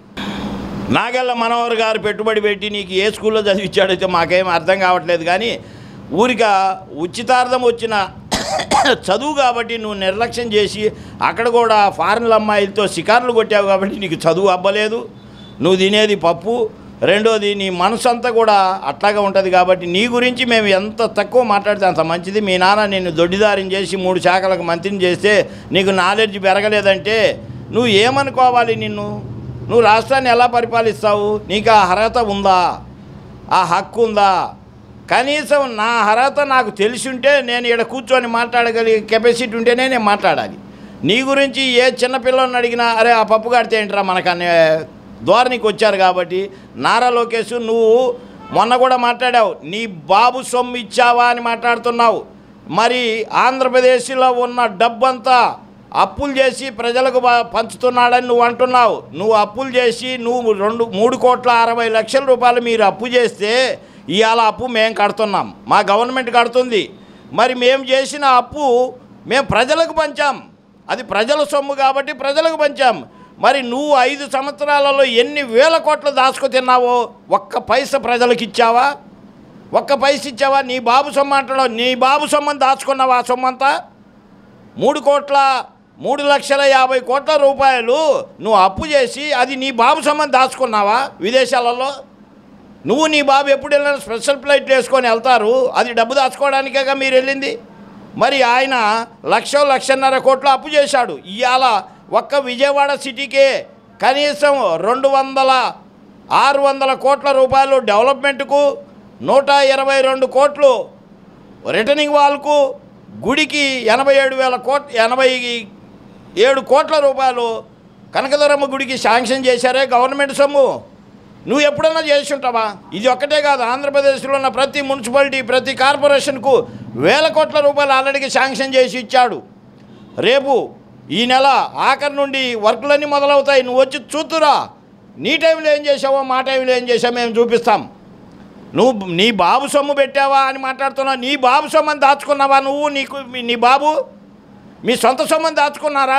నాగెల్ల మనోహర్ గారు పెట్టుబడి పెట్టి నీకు ఏ స్కూల్లో చదివించాడైతే మాకేం అర్థం కావట్లేదు కానీ ఊరిక ఉచితార్థం వచ్చిన చదువు కాబట్టి నువ్వు నిర్లక్ష్యం చేసి అక్కడ కూడా ఫారెన్ల అమ్మాయిలతో షికార్లు కొట్టావు కాబట్టి నీకు చదువు అవ్వలేదు నువ్వు తినేది పప్పు రెండోది నీ మనసు అంతా కూడా అట్లాగా ఉంటుంది కాబట్టి నీ గురించి మేము ఎంత తక్కువ మాట్లాడితే అంత మంచిది మీ నాన్న నిన్ను దొడ్డిదారిని చేసి మూడు శాఖలకు మంత్రిని చేస్తే నీకు నాలెడ్జ్ పెరగలేదంటే నువ్వు ఏమనుకోవాలి నిన్ను నువ్వు రాష్ట్రాన్ని ఎలా పరిపాలిస్తావు నీకు ఆ అర్హత ఉందా ఆ హక్కు ఉందా కనీసం నా అర్హత నాకు తెలిసి ఉంటే నేను ఇక్కడ కూర్చొని మాట్లాడగలిగే కెపాసిటీ ఉంటేనే నేను మాట్లాడాలి నీ గురించి ఏ చిన్న పిల్లని అడిగినా అరే ఆ పప్పు కడితే ఏంట్రా మనకనే ధోరణికి వచ్చారు కాబట్టి నారా లోకేష్ నువ్వు మొన్న కూడా మాట్లాడావు నీ బాబు సొమ్ము ఇచ్చావా అని మాట్లాడుతున్నావు మరి ఆంధ్రప్రదేశ్లో ఉన్న డబ్బంతా అప్పులు చేసి ప్రజలకు బా- పంచుతున్నాడని నువ్వు అంటున్నావు నువ్వు అప్పులు చేసి నువ్వు రెండు మూడు కోట్ల అరవై లక్షల రూపాయలు మీరు అప్పు చేస్తే ఇవాళ అప్పు మేము కడుతున్నాం మా గవర్నమెంట్ కడుతుంది మరి మేము చేసిన అప్పు మేము ప్రజలకు పంచాం అది ప్రజల సొమ్ము కాబట్టి ప్రజలకు పంచాం మరి నువ్వు ఐదు సంవత్సరాలలో ఎన్ని వేల కోట్లు దాచుకు తిన్నావో ఒక్క పైస ప్రజలకు ఇచ్చావా ఒక్క పైస ఇచ్చావా నీ బాబు సొమ్ము అంటున్నావు నీ బాబు సొమ్మని దాచుకున్నావా ఆ సొమ్మంతా మూడు కోట్ల మూడు లక్షల యాభై కోట్ల రూపాయలు నువ్వు అప్పు చేసి అది నీ బాబు సొమ్మని దాచుకున్నావా విదేశాలలో నువ్వు నీ బాబు ఎప్పుడు వెళ్ళినా స్పెషల్ ఫ్లైట్లు వేసుకొని వెళ్తారు అది డబ్బు దాచుకోవడానికేగా మీరు వెళ్ళింది మరి ఆయన లక్ష లక్షన్నర కోట్లు అప్పు చేశాడు ఇవాళ ఒక్క విజయవాడ సిటీకే కనీసం రెండు వందల ఆరు వందల కోట్ల రూపాయలు డెవలప్మెంట్కు నూట ఇరవై రెండు కోట్లు రిటర్నింగ్ వాల్కు గుడికి ఎనభై ఏడు వేల కోట్ ఎనభై ఏడు కోట్ల రూపాయలు కనకదురమ్మ గుడికి శాంక్షన్ చేశారే గవర్నమెంట్ సొమ్ము నువ్వు ఎప్పుడైనా చేసి ఉంటావా ఇది ఒక్కటే కాదు ఆంధ్రప్రదేశ్లో ఉన్న ప్రతి మున్సిపాలిటీ ప్రతి కార్పొరేషన్కు వేల కోట్ల రూపాయలు ఆల్రెడీ శాంక్షన్ చేసి ఇచ్చాడు రేపు ఈ నెల ఆఖరి నుండి వర్కులన్నీ మొదలవుతాయి నువ్వు వచ్చి చూతురా నీ టైంలో ఏం చేసావో మా టైంలో ఏం చేసావో మేము చూపిస్తాం నువ్వు నీ బాబు సొమ్ము పెట్టావా అని మాట్లాడుతున్నావు నీ బాబు సొమ్మని దాచుకున్నావా నువ్వు నీకు మీ- నీ బాబు మీ సొంత సొమ్మని దాచుకున్నారా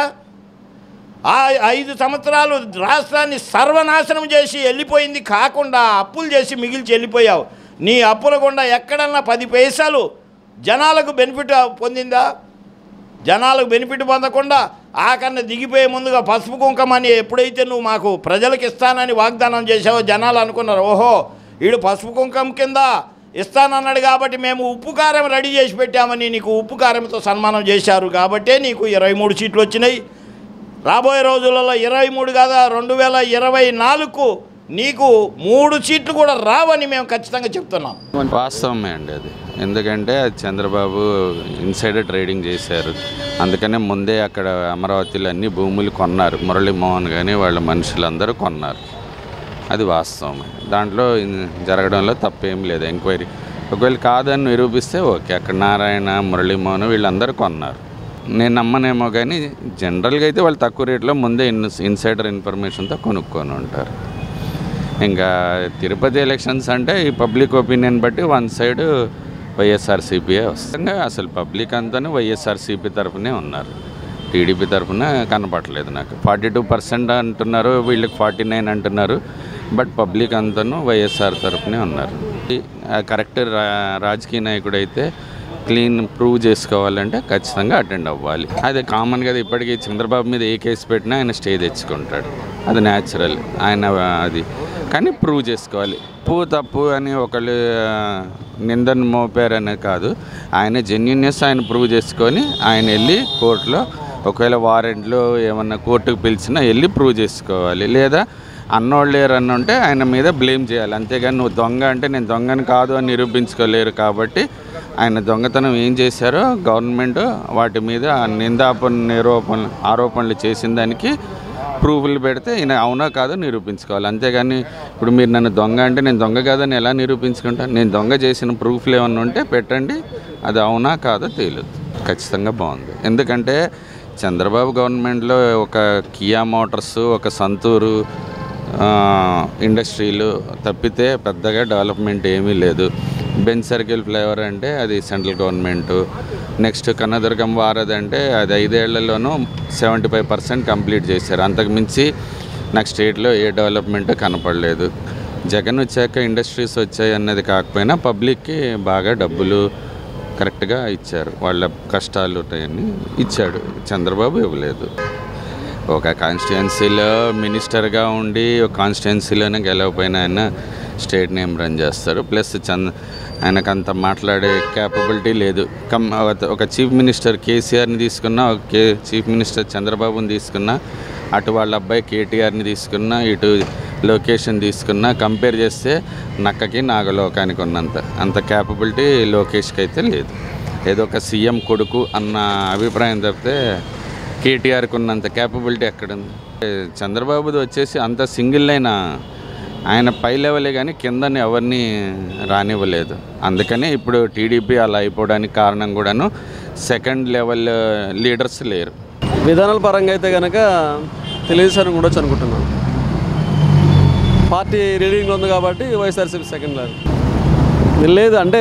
ఆ ఐదు సంవత్సరాలు రాష్ట్రాన్ని సర్వనాశనం చేసి వెళ్ళిపోయింది కాకుండా అప్పులు చేసి మిగిల్చి వెళ్ళిపోయావు నీ అప్పుల గుండా ఎక్కడన్నా పది పైసలు జనాలకు బెనిఫిట్ పొందిందా జనాలకు బెనిఫిట్ పొందకుండా ఆకన్నా దిగిపోయే ముందుగా పసుపు కుంకమని ఎప్పుడైతే నువ్వు మాకు ప్రజలకు ఇస్తానని వాగ్దానం చేసావో జనాలు అనుకున్నారు ఓహో వీడు పసుపు కుంకం కింద ఇస్తానన్నాడు కాబట్టి మేము ఉప్పు కారం రెడీ చేసి పెట్టామని నీకు ఉప్పు కారంతో సన్మానం చేశారు కాబట్టే నీకు ఇరవై మూడు సీట్లు వచ్చినాయి రాబోయే రోజులలో ఇరవై మూడు కాదా రెండు వేల ఇరవై నాలుగుకు నీకు మూడు సీట్లు కూడా రావని మేము ఖచ్చితంగా చెప్తున్నాం వాస్తవమే అండి అది ఎందుకంటే అది చంద్రబాబు ఇన్సైడర్ ట్రేడింగ్ చేశారు అందుకనే ముందే అక్కడ అమరావతిలో అన్ని భూములు కొన్నారు మురళీమోహన్ కానీ వాళ్ళ మనుషులందరూ కొన్నారు అది వాస్తవమే దాంట్లో ఇన్- జరగడంలో తప్పేం లేదు ఎంక్వైరీ ఒకవేళ కాదని నిరూపిస్తే ఓకే అక్కడ నారాయణ మురళీమోహన్ వీళ్ళందరూ కొన్నారు నేను నమ్మనేమో కానీ జనరల్గా అయితే వాళ్ళు తక్కువ రేట్లో ముందే ఇన్ ఇన్సైడర్ ఇన్ఫర్మేషన్తో కొనుక్కొని ఉంటారు ఇంకా తిరుపతి ఎలక్షన్స్ అంటే ఈ పబ్లిక్ ఒపీనియన్ బట్టి వన్ సైడ్ వైఎస్ఆర్సీపీయే వస్తుంది అసలు పబ్లిక్ అంతానే వైఎస్ఆర్సీపీ తరఫునే ఉన్నారు టీడీపీ తరఫున కనపడలేదు నాకు ఫార్టీ టూ పర్సెంట్ అంటున్నారు వీళ్ళకి ఫార్టీ నైన్ అంటున్నారు బట్ పబ్లిక్ అంతాను వైఎస్ఆర్ తరఫునే ఉన్నారు ఈ- ఆ కరెక్ట్ రా రాజకీయ నాయకుడు అయితే క్లీన్ ప్రూవ్ చేసుకోవాలంటే ఖచ్చితంగా అటెండ్ అవ్వాలి అది కామన్గా అది ఇప్పటికీ చంద్రబాబు మీద ఏ కేసు పెట్టినా ఆయన స్టే తెచ్చుకుంటాడు అది న్యాచురల్ ఆయన అది కానీ ప్రూవ్ చేసుకోవాలి తప్పు తప్పు అని ఒకళ్ళు ఆ, నిందను మోపారనే కాదు ఆయన జెన్యున్నెస్ ఆయన ప్రూవ్ చేసుకొని ఆయన వెళ్ళి కోర్టులో ఒకవేళ వారెంట్లో ఏమన్నా కోర్టుకు పిలిచినా వెళ్ళి ప్రూవ్ చేసుకోవాలి లేదా అన్నోళ్ళు లేరు అని ఉంటే ఆయన మీద బ్లేమ్ చేయాలి అంతేగాని నువ్వు దొంగ అంటే నేను దొంగని కాదు అని నిరూపించుకోలేరు కాబట్టి ఆయన దొంగతనం ఏం చేశారో గవర్నమెంట్ వాటి మీద నిందాప నిరూపణ ఆరోపణలు చేసిన దానికి ప్రూఫ్లు పెడితే ఈయన అవునా కాదో నిరూపించుకోవాలి అంతేగాని ఇప్పుడు మీరు నన్ను దొంగ అంటే నేను దొంగ కాదని ఎలా నిరూపించుకుంటాను నేను దొంగ చేసిన ప్రూఫ్లు ఏమన్నా ఉంటే పెట్టండి అది అవునా కాదో తేలదు ఖచ్చితంగా బాగుంది ఎందుకంటే చంద్రబాబు గవర్నమెంట్లో ఒక కియా మోటార్స్ ఒక సంతూరు ఆ, ఇండస్ట్రీలు తప్పితే పెద్దగా డెవలప్మెంట్ ఏమీ లేదు బెంచ్ సర్కిల్ ఫ్లేవర్ అంటే అది సెంట్రల్ గవర్నమెంట్ నెక్స్ట్ కన్నదుర్గం వారధి అంటే అది ఐదేళ్లలోనూ సెవెంటీ ఫైవ్ పర్సెంట్ కంప్లీట్ చేశారు అంతకుమించి నాకు స్టేట్లో ఏ డెవలప్మెంట్ కనపడలేదు జగన్ వచ్చాక ఇండస్ట్రీస్ వచ్చాయి అన్నది కాకపోయినా పబ్లిక్కి బాగా డబ్బులు కరెక్ట్గా ఇచ్చారు వాళ్ళ కష్టాలు ఉంటాయని ఇచ్చాడు చంద్రబాబు ఇవ్వలేదు ఒక కాన్స్టిట్యున్సీలో మినిస్టర్గా ఉండి ఒక కాన్స్టిట్యున్సీలోనే గెలవపోయిన ఆయన స్టేట్ నేమ్ రన్ చేస్తారు ప్లస్ చంద్ ఆయనకు అంత మాట్లాడే క్యాపబిలిటీ లేదు కమ్ ఒక చీఫ్ మినిస్టర్ కేసీఆర్ని తీసుకున్నా ఒక కే చీఫ్ మినిస్టర్ చంద్రబాబుని తీసుకున్నా అటు వాళ్ళ అబ్బాయి కేటీఆర్ని తీసుకున్నా ఇటు లొకేషన్ తీసుకున్నా కంపేర్ చేస్తే నక్కకి నాగలోకానికి ఉన్నంత అంత క్యాపబిలిటీ లోకేష్కి అయితే లేదు ఏదో ఒక సీఎం కొడుకు అన్న అభిప్రాయం తప్పితే కేటీఆర్కి ఉన్నంత క్యాపబిలిటీ ఎక్కడుంది ఏ, చంద్రబాబుది వచ్చేసి అంత సింగిల్ అయిన ఆయన పై లెవెలే కానీ కిందని ఎవరిని రానివ్వలేదు అందుకనే ఇప్పుడు టీడీపీ అలా అయిపోవడానికి కారణం కూడాను సెకండ్ లెవెల్ లీడర్స్ లేరు విధానాల పరంగా అయితే కనుక తెలుగుదేశం కూడా అనుకుంటున్నాను పార్టీ రీడింగ్లో ఉంది కాబట్టి వైఎస్ఆర్సీపీ సెకండ్ లెవెల్ లేదు అంటే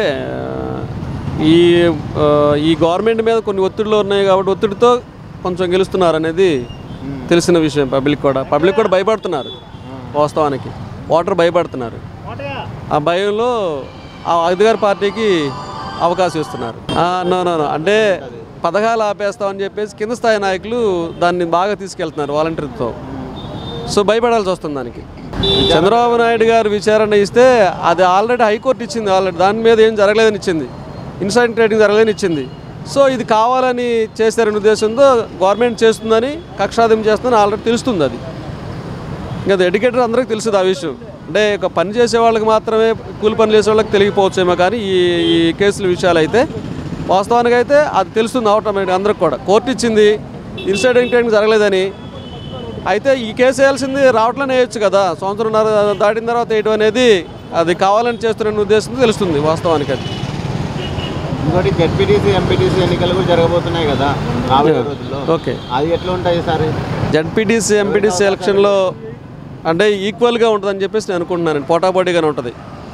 ఈ ఆ, ఈ గవర్నమెంట్ మీద కొన్ని ఒత్తిడిలో ఉన్నాయి కాబట్టి ఒత్తిడితో కొంచెం గెలుస్తున్నారు అనేది తెలిసిన విషయం పబ్లిక్ కూడా పబ్లిక్ కూడా భయపడుతున్నారు వాస్తవానికి ఓటర్ భయపడుతున్నారు ఆ భయంలో ఆ అధికార పార్టీకి అవకాశం ఇస్తున్నారు నో నో నో అంటే పథకాలు ఆపేస్తామని చెప్పేసి కింద స్థాయి నాయకులు దాన్ని బాగా తీసుకెళ్తున్నారు వాలంటీర్తో సో భయపడాల్సి వస్తుంది దానికి చంద్రబాబు నాయుడు గారు విచారణ ఇస్తే అది ఆల్రెడీ హైకోర్టు ఇచ్చింది ఆల్రెడీ దాని మీద ఏం జరగలేదని ఇచ్చింది ఇన్సైడ్ ట్రేడింగ్ జరగలేదని ఇచ్చింది సో ఇది కావాలని చేశారనే ఉద్దేశంతో గవర్నమెంట్ చేస్తుందని కక్షాదం చేస్తుందని ఆల్రెడీ తెలుస్తుంది అది ఇంకా అది ఎడ్యుకేటర్ అందరికీ తెలుస్తుంది ఆ విషయం అంటే ఒక పని చేసే వాళ్ళకి మాత్రమే కూలి పని చేసే వాళ్ళకి తెలియకపోవచ్చేమో కానీ ఈ ఈ కేసుల విషయాలు అయితే వాస్తవానికి అయితే అది తెలుస్తుంది ఆటోమేటిక్ అందరికి కూడా కోర్టు ఇచ్చింది ఇన్సిడెంట్ ట్రైనింగ్ జరగలేదని అయితే ఈ కేసు వేయాల్సింది రావట్లనే వేయచ్చు కదా సంవత్సరంన్నర దాటిన తర్వాత వేయడం అనేది అది కావాలని చేస్తున్న ఉద్దేశంతో తెలుస్తుంది వాస్తవానికి అది ఇంకోటి జెడ్పీటీసీ ఎంపీటీసీ ఎన్నికలు కూడా జరగబోతున్నాయి కదా రాబోయే రోజుల్లో ఓకే అది ఎట్లా ఉంటాయి సార్ జడ్పీటీసీ ఎంపీటీసీ ఎలక్షన్లో అంటే ఈక్వల్గా ఉంటుందని చెప్పేసి నేను అనుకుంటున్నాను పోటాపోటీగానే ఉంటుంది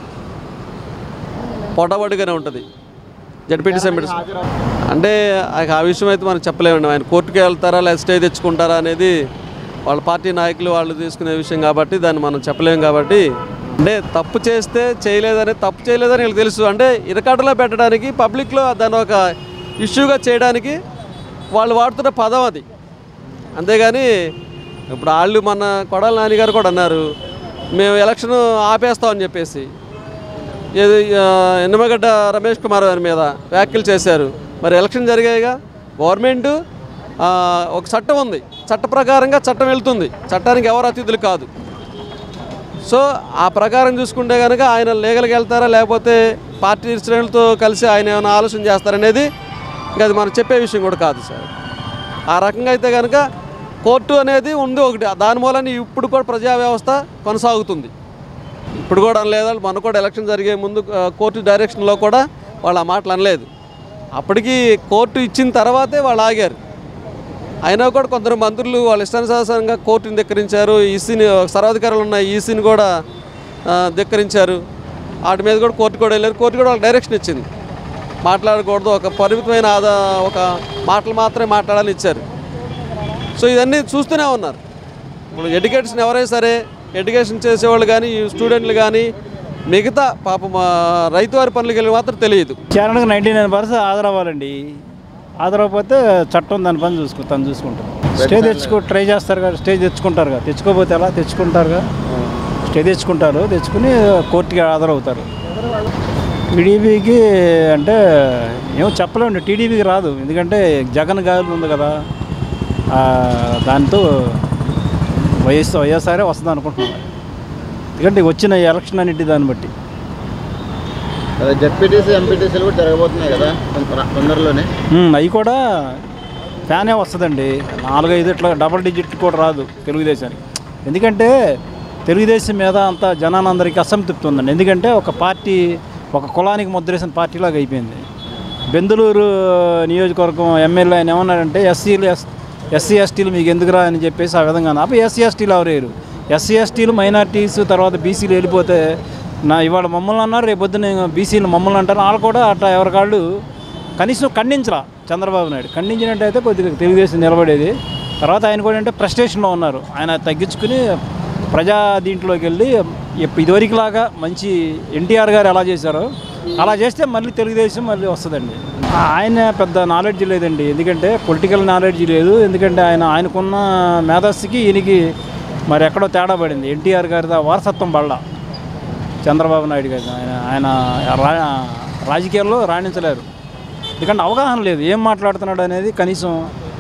పోటాపోటీగానే ఉంటుంది జడ్పీటీసీ ఎంపీటీసీ అంటే ఆ- ఆ విషయం అయితే మనం చెప్పలేమండి ఆయన కోర్టుకి వెళ్తారా లేదా స్టే తెచ్చుకుంటారా అనేది వాళ్ళ పార్టీ నాయకులు వాళ్ళు తీసుకునే విషయం కాబట్టి దాన్ని మనం చెప్పలేము కాబట్టి అంటే తప్పు చేస్తే చేయలేదని తప్పు చేయలేదని వీళ్ళకి తెలుసు అంటే ఇరకాటలో పెట్టడానికి పబ్లిక్లో దాన్ని ఒక ఇష్యూగా చేయడానికి వాళ్ళు వాడుతున్న పదం అది అంతేగాని ఇప్పుడు వాళ్ళు మన కొడాల నాన్నగారు కూడా అన్నారు మేము ఎలక్షన్ ఆపేస్తామని చెప్పేసి ఏది ఆ, ఎన్నమగడ్డ రమేష్ కుమార్ గారి మీద వ్యాఖ్యలు చేశారు మరి ఎలక్షన్ జరిగాయిగా గవర్నమెంట్ ఆ, ఒక చట్టం ఉంది చట్ట ప్రకారంగా చట్టం వెళ్తుంది చట్టానికి ఎవరు అతిథులు కాదు సో ఆ ప్రకారం చూసుకుంటే కనుక ఆయన లీగల్కి వెళ్తారా లేకపోతే పార్టీ శ్రేణులతో కలిసి ఆయన ఏమైనా ఆలోచన చేస్తారనేది ఇంకా అది మనం చెప్పే విషయం కూడా కాదు సార్ ఆ రకంగా అయితే కనుక కోర్టు అనేది ఉంది ఒకటి దాని మూలన ఇప్పుడు కూడా ప్రజా వ్యవస్థ కొనసాగుతుంది ఇప్పుడు కూడా అనలేదు మన కూడా ఎలక్షన్ జరిగే ముందు ఆ, కోర్టు డైరెక్షన్లో కూడా వాళ్ళు ఆ మాటలు అనలేదు అప్పటికి కోర్టు ఇచ్చిన తర్వాతే వాళ్ళు ఆగారు అయినా కూడా కొందరు మంత్రులు వాళ్ళ ఇష్టానుసారంగా కోర్టుని ధిక్కరించారు ఈసీని సర్వాధికారులు ఉన్న ఈసీని కూడా ఆ, ధిక్కరించారు వాటి మీద కూడా కోర్టు కూడా వెళ్ళారు కోర్టు కూడా వాళ్ళకి డైరెక్షన్ ఇచ్చింది మాట్లాడకూడదు ఒక పరిమితమైన ఆదా ఒక మాటలు మాత్రమే మాట్లాడాలని ఇచ్చారు సో ఇవన్నీ చూస్తూనే ఉన్నారు ఇప్పుడు ఎడ్యుకేషన్ ఎవరైనా సరే ఎడ్యుకేషన్ చేసేవాళ్ళు కానీ ఈ స్టూడెంట్లు కానీ మిగతా పాపం ఆ, రైతు వారి పనులకు వెళ్ళి మాత్రం తెలియదు చరణకు నైంటీ నైన్ పర్సెంట్ ఆదరవ్వాలండి ఆదరవకపోతే చట్టం దాని పని చూసుకు తను చూసుకుంటారు స్టే తెచ్చుకో ట్రై చేస్తారు కదా స్టే తెచ్చుకుంటారు కదా తెచ్చుకోకపోతే ఎలా తెచ్చుకుంటారుగా స్టే తెచ్చుకుంటారు తెచ్చుకుని కోర్టుకి హాజరవుతారు టీడీపీకి అంటే ఏమో చెప్పలేండి టీడీపీకి రాదు ఎందుకంటే జగన్ గాలి ఉంది కదా ఆ, దాంతో వైఎస్ వైఎస్ఆరే వస్తుంది అనుకుంటున్నాను ఎందుకంటే వచ్చిన ఎలక్షన్ అన్నిటి దాన్ని బట్టి జెడ్పీటీసీ ఎంపీటీసీలు కూడా జరగబోతున్నాయి కదా కొంత తొందరలోనే మ్మ్, అవి కూడా ఫ్యానే వస్తుందండి నాలుగైదు ఇట్లా డబల్ డిజిట్ కూడా రాదు తెలుగుదేశానికి ఎందుకంటే తెలుగుదేశం మీద అంత జనానందరికీ అసంతృప్తి ఉందండి ఎందుకంటే ఒక పార్టీ ఒక కులానికి ముద్రేసిన పార్టీలాగా అయిపోయింది బెందులూరు నియోజకవర్గం ఎమ్మెల్యే ఆయన ఏమన్నాడంటే ఎస్సీలు ఎస్ ఎస్సీ ఎస్టీలు మీకు ఎందుకురా అని చెప్పేసి ఆ విధంగా అప్పుడు ఎస్సీ ఎస్టీలు ఎవరేరు ఎస్సీ ఎస్టీలు మైనార్టీస్ తర్వాత బీసీలు వెళ్ళిపోతే నా ఇవాళ మమ్మల్ని అన్నారు రేపు పొద్దున బీసీలు మమ్మల్ని అంటారు వాళ్ళు కూడా అట్లా ఎవరికాళ్ళు కనీసం ఖండించరా చంద్రబాబు నాయుడు ఖండించినట్టయితే కొద్దిగా తెలుగుదేశం నిలబడేది తర్వాత ఆయన కూడా అంటే ప్రెస్టేషన్లో ఉన్నారు ఆయన తగ్గించుకుని ప్రజా దీంట్లోకి వెళ్ళి ఇప్పు- ఇదివరకులాగా మంచి ఎన్టీఆర్ గారు ఎలా చేశారో అలా చేస్తే మళ్ళీ తెలుగుదేశం మళ్ళీ వస్తుందండి ఆయన పెద్ద నాలెడ్జ్ లేదండి ఎందుకంటే పొలిటికల్ నాలెడ్జ్ లేదు ఎందుకంటే ఆయన ఆయనకున్న మేధస్సుకి ఈయనకి మరి ఎక్కడో తేడా పడింది ఎన్టీఆర్ గారి వారసత్వం పడలా చంద్రబాబు నాయుడు గారు ఆయన ఆయన రా రాజకీయాల్లో రాణించలేరు ఎందుకంటే అవగాహన లేదు ఏం మాట్లాడుతున్నాడు అనేది కనీసం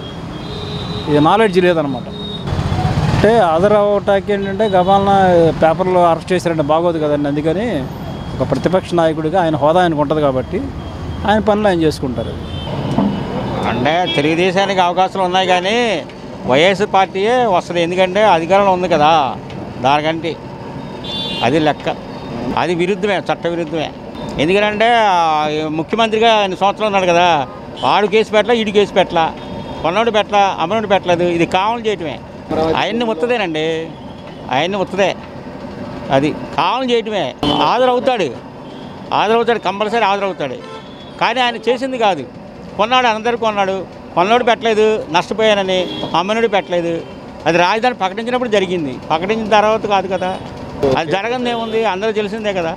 ఇది నాలెడ్జ్ లేదనమాట అంటే అదర్ అవటానికి ఏంటంటే గబాలన పేపర్లో అరెస్ట్ చేశారంటే బాగోదు కదండి అందుకని ఒక ప్రతిపక్ష నాయకుడిగా ఆయన హోదా ఆయనకు ఉంటుంది కాబట్టి ఆయన పనులు ఆయన చేసుకుంటారు అంటే తెలుగుదేశానికి అవకాశాలు ఉన్నాయి కానీ వైఎస్ పార్టీయే వస్తుంది ఎందుకంటే అధికారంలో ఉంది కదా దానికంటే అది లెక్క అది విరుద్ధమే చట్ట విరుద్ధమే ఎందుకంటే ఆ, ముఖ్యమంత్రిగా ఆయన సంవత్సరం ఉన్నాడు కదా వాడు కేసు పెట్టలా ఈడు కేసు పెట్టలా కొన్నోడు పెట్టలా అమ్మనోడు పెట్టలేదు ఇది కావాలని చేయటమే ఆయన్ని ముత్తదేనండి ఆయన్ని ముత్తదే అది కావాలని చేయటమే హాజరవుతాడు హాజరవుతాడు కంపల్సరీ హాజరవుతాడు కానీ ఆయన చేసింది కాదు కొన్నాడు అందరూ కొన్నాడు కొన్నోడు పెట్టలేదు నష్టపోయానని అమ్మనుడు పెట్టలేదు అది రాజధాని ప్రకటించినప్పుడు జరిగింది ప్రకటించిన తర్వాత కాదు కదా అది జరగంది ఏముంది అందరూ తెలిసిందే కదా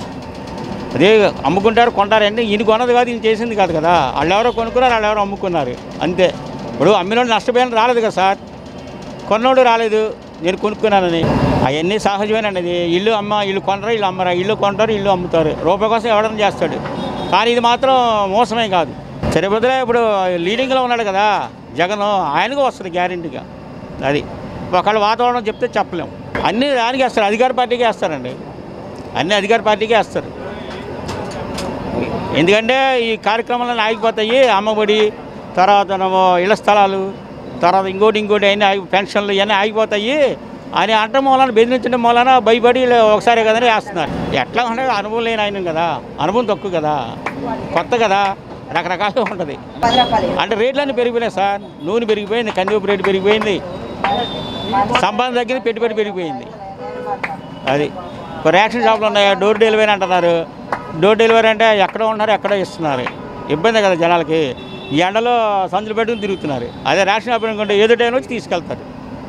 అదే అమ్ముకుంటారు కొంటారండి ఈయన కొన్నది కాదు ఈయన చేసింది కాదు కదా వాళ్ళు ఎవరో కొనుక్కున్నారు వాళ్ళు ఎవరో అమ్ముకున్నారు అంతే ఇప్పుడు అమ్మినోడు నష్టపోయాను రాలేదు కదా సార్ కొన్నోడు రాలేదు నేను కొనుక్కున్నానని అవన్నీ సహజమేనండి అది ఇల్లు అమ్మ ఇల్లు కొనరా ఇల్లు అమ్మరా ఇల్లు కొంటారు ఇల్లు అమ్ముతారు రూపాయి కోసం ఎవడన్నా చేస్తాడు కానీ ఇది మాత్రం మోసమే కాదు తిరుపతిలో ఇప్పుడు లీడింగ్లో ఉన్నాడు కదా జగన్ ఆయనకు వస్తుంది గ్యారెంటీగా అది ఒకళ్ళు వాతావరణం చెప్తే చెప్పలేము అన్నీ దానికి వేస్తారు అధికార పార్టీకి వేస్తారండి అన్ని అధికార పార్టీకే వేస్తారు ఎందుకంటే ఈ కార్యక్రమాలను ఆగిపోతాయి అమ్మఒడి తర్వాత ఏమో ఇళ్ల స్థలాలు తర్వాత ఇంకోటి ఇంకోటి అన్నీ ఆగి పెన్షన్లు ఇవన్నీ ఆగిపోతాయి అని అంట మూలన బెదిరించడం మూలన భయపడి ఇలా ఒకసారి కదని వేస్తున్నారు ఎట్లా ఉంటే అనుభవం లేని ఆయన కదా అనుభవం తక్కువ కదా కొత్త కదా రకరకాలుగా ఉంటుంది అంటే రేట్లన్నీ పెరిగిపోయినాయి సార్ నూనె పెరిగిపోయింది కందిపప్పు రేటు పెరిగిపోయింది సంపాదన తగ్గింది పెట్టుబడి పెరిగిపోయింది అది ఇప్పుడు రేషన్ షాపులు ఉన్నాయి డోర్ డెలివరీ అంటున్నారు డోర్ డెలివరీ అంటే ఎక్కడ ఉన్నారు ఎక్కడ ఇస్తున్నారు ఇబ్బంది కదా జనాలకి ఈ ఎండలో సంచులు పెట్టుకుని తిరుగుతున్నారు అదే రేషన్ షాప్ అనుకుంటే ఏదో టైం వచ్చి తీసుకెళ్తారు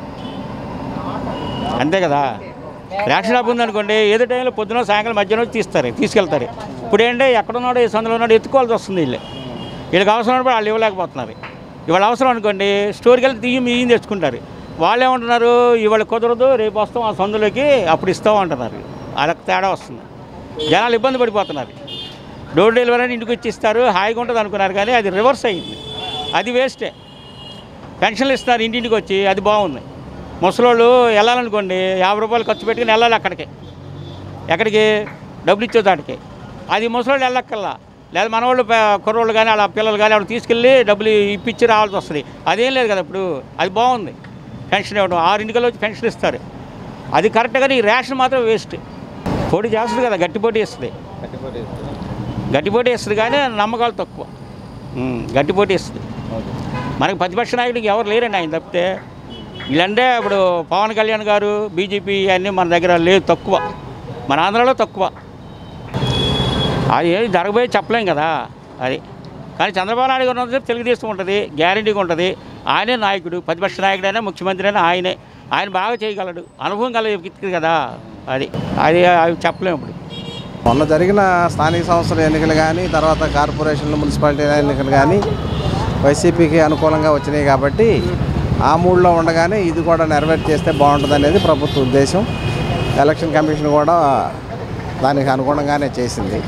అంతే కదా రేషన్ షాప్ ఉందనుకోండి ఏదో టైంలో పొద్దున సాయంకాలం మధ్యాహ్నం వచ్చి తీస్తారు తీసుకెళ్తారు ఇప్పుడు ఏంటంటే ఎక్కడున్నాడో ఏ సందులో ఉన్నాడో ఎత్తుకోవాల్సి వస్తుంది వీళ్ళు వీళ్ళకి అవసరం ఉన్నప్పుడు వాళ్ళు ఇవ్వలేకపోతున్నారు ఇవాళ అవసరం అనుకోండి స్టోర్కి వెళ్ళి తీయం ఇయ్యం తెచ్చుకుంటారు వాళ్ళు ఏమంటున్నారు ఇవాళ కుదరదు రేపు వస్తాం ఆ సందులోకి అప్పుడు ఇస్తాం అంటున్నారు వాళ్ళకి తేడా వస్తుంది జనాలు ఇబ్బంది పడిపోతున్నారు డోర్ డెలివరీ అని ఇంటికి వచ్చి ఇస్తారు హాయిగా ఉంటుంది అనుకున్నారు కానీ అది రివర్స్ అయింది అది వేస్టే పెన్షన్లు ఇస్తారు ఇంటింటికి వచ్చి అది బాగుంది ముసలోళ్ళు వెళ్ళాలనుకోండి యాభై రూపాయలు ఖర్చు పెట్టుకుని వెళ్ళాలి అక్కడికి ఎక్కడికి డబ్బులు ఇచ్చే దాటికి అది ముసలోళ్ళు వెళ్ళక్కల్లా లేదా మనవాళ్ళు ప- కుర్రోళ్ళు కానీ వాళ్ళ పిల్లలు కానీ వాళ్ళు తీసుకెళ్ళి డబ్బులు ఇప్పించి రావాల్సి వస్తుంది అదేం లేదు కదా ఇప్పుడు అది బాగుంది పెన్షన్ ఇవ్వడం ఆరింటికల్లో వచ్చి పెన్షన్ ఇస్తారు అది కరెక్ట్ కానీ ఈ రేషన్ మాత్రం వేస్ట్ పోటీ చేస్తుంది కదా గట్టి పోటీ ఇస్తుంది గట్టి పోటీ ఇస్తుంది కానీ నమ్మకాలు తక్కువ ఉమ్, గట్టి పోటీ ఇస్తుంది మనకి ప్రతిపక్ష నాయకుడికి ఎవరు లేరండి ఆయన తప్పితే వీళ్ళంటే ఇప్పుడు పవన్ కళ్యాణ్ గారు బీజేపీ అన్నీ మన దగ్గర లేదు తక్కువ మన ఆంధ్రాలో తక్కువ అది ఏది జరగబోయే చెప్పలేం కదా అది కానీ చంద్రబాబు నాయుడు గారు ఉన్నంతసేపు తెలుగుదేశం ఉంటుంది గ్యారంటీగా ఉంటుంది ఆయనే నాయకుడు ప్రతిపక్ష నాయకుడు అయినా ముఖ్యమంత్రి అయినా ఆయనే ఆయన బాగా చేయగలడు అనుభవం కల వ్యక్తి కదా అది అది అవి చెప్పలేము ఇప్పుడు మొన్న జరిగిన స్థానిక సంస్థల ఎన్నికలు కానీ తర్వాత కార్పొరేషన్లు మున్సిపాలిటీ ఎన్నికలు కానీ వైసీపీకి అనుకూలంగా వచ్చినాయి కాబట్టి ఆ మూడ్లో ఉండగానే ఇది కూడా నెరవేర్చి చేస్తే బాగుంటుంది అనేది ప్రభుత్వ ఉద్దేశం ఎలక్షన్ కమిషన్ కూడా దానికి అనుగుణంగానే చేసింది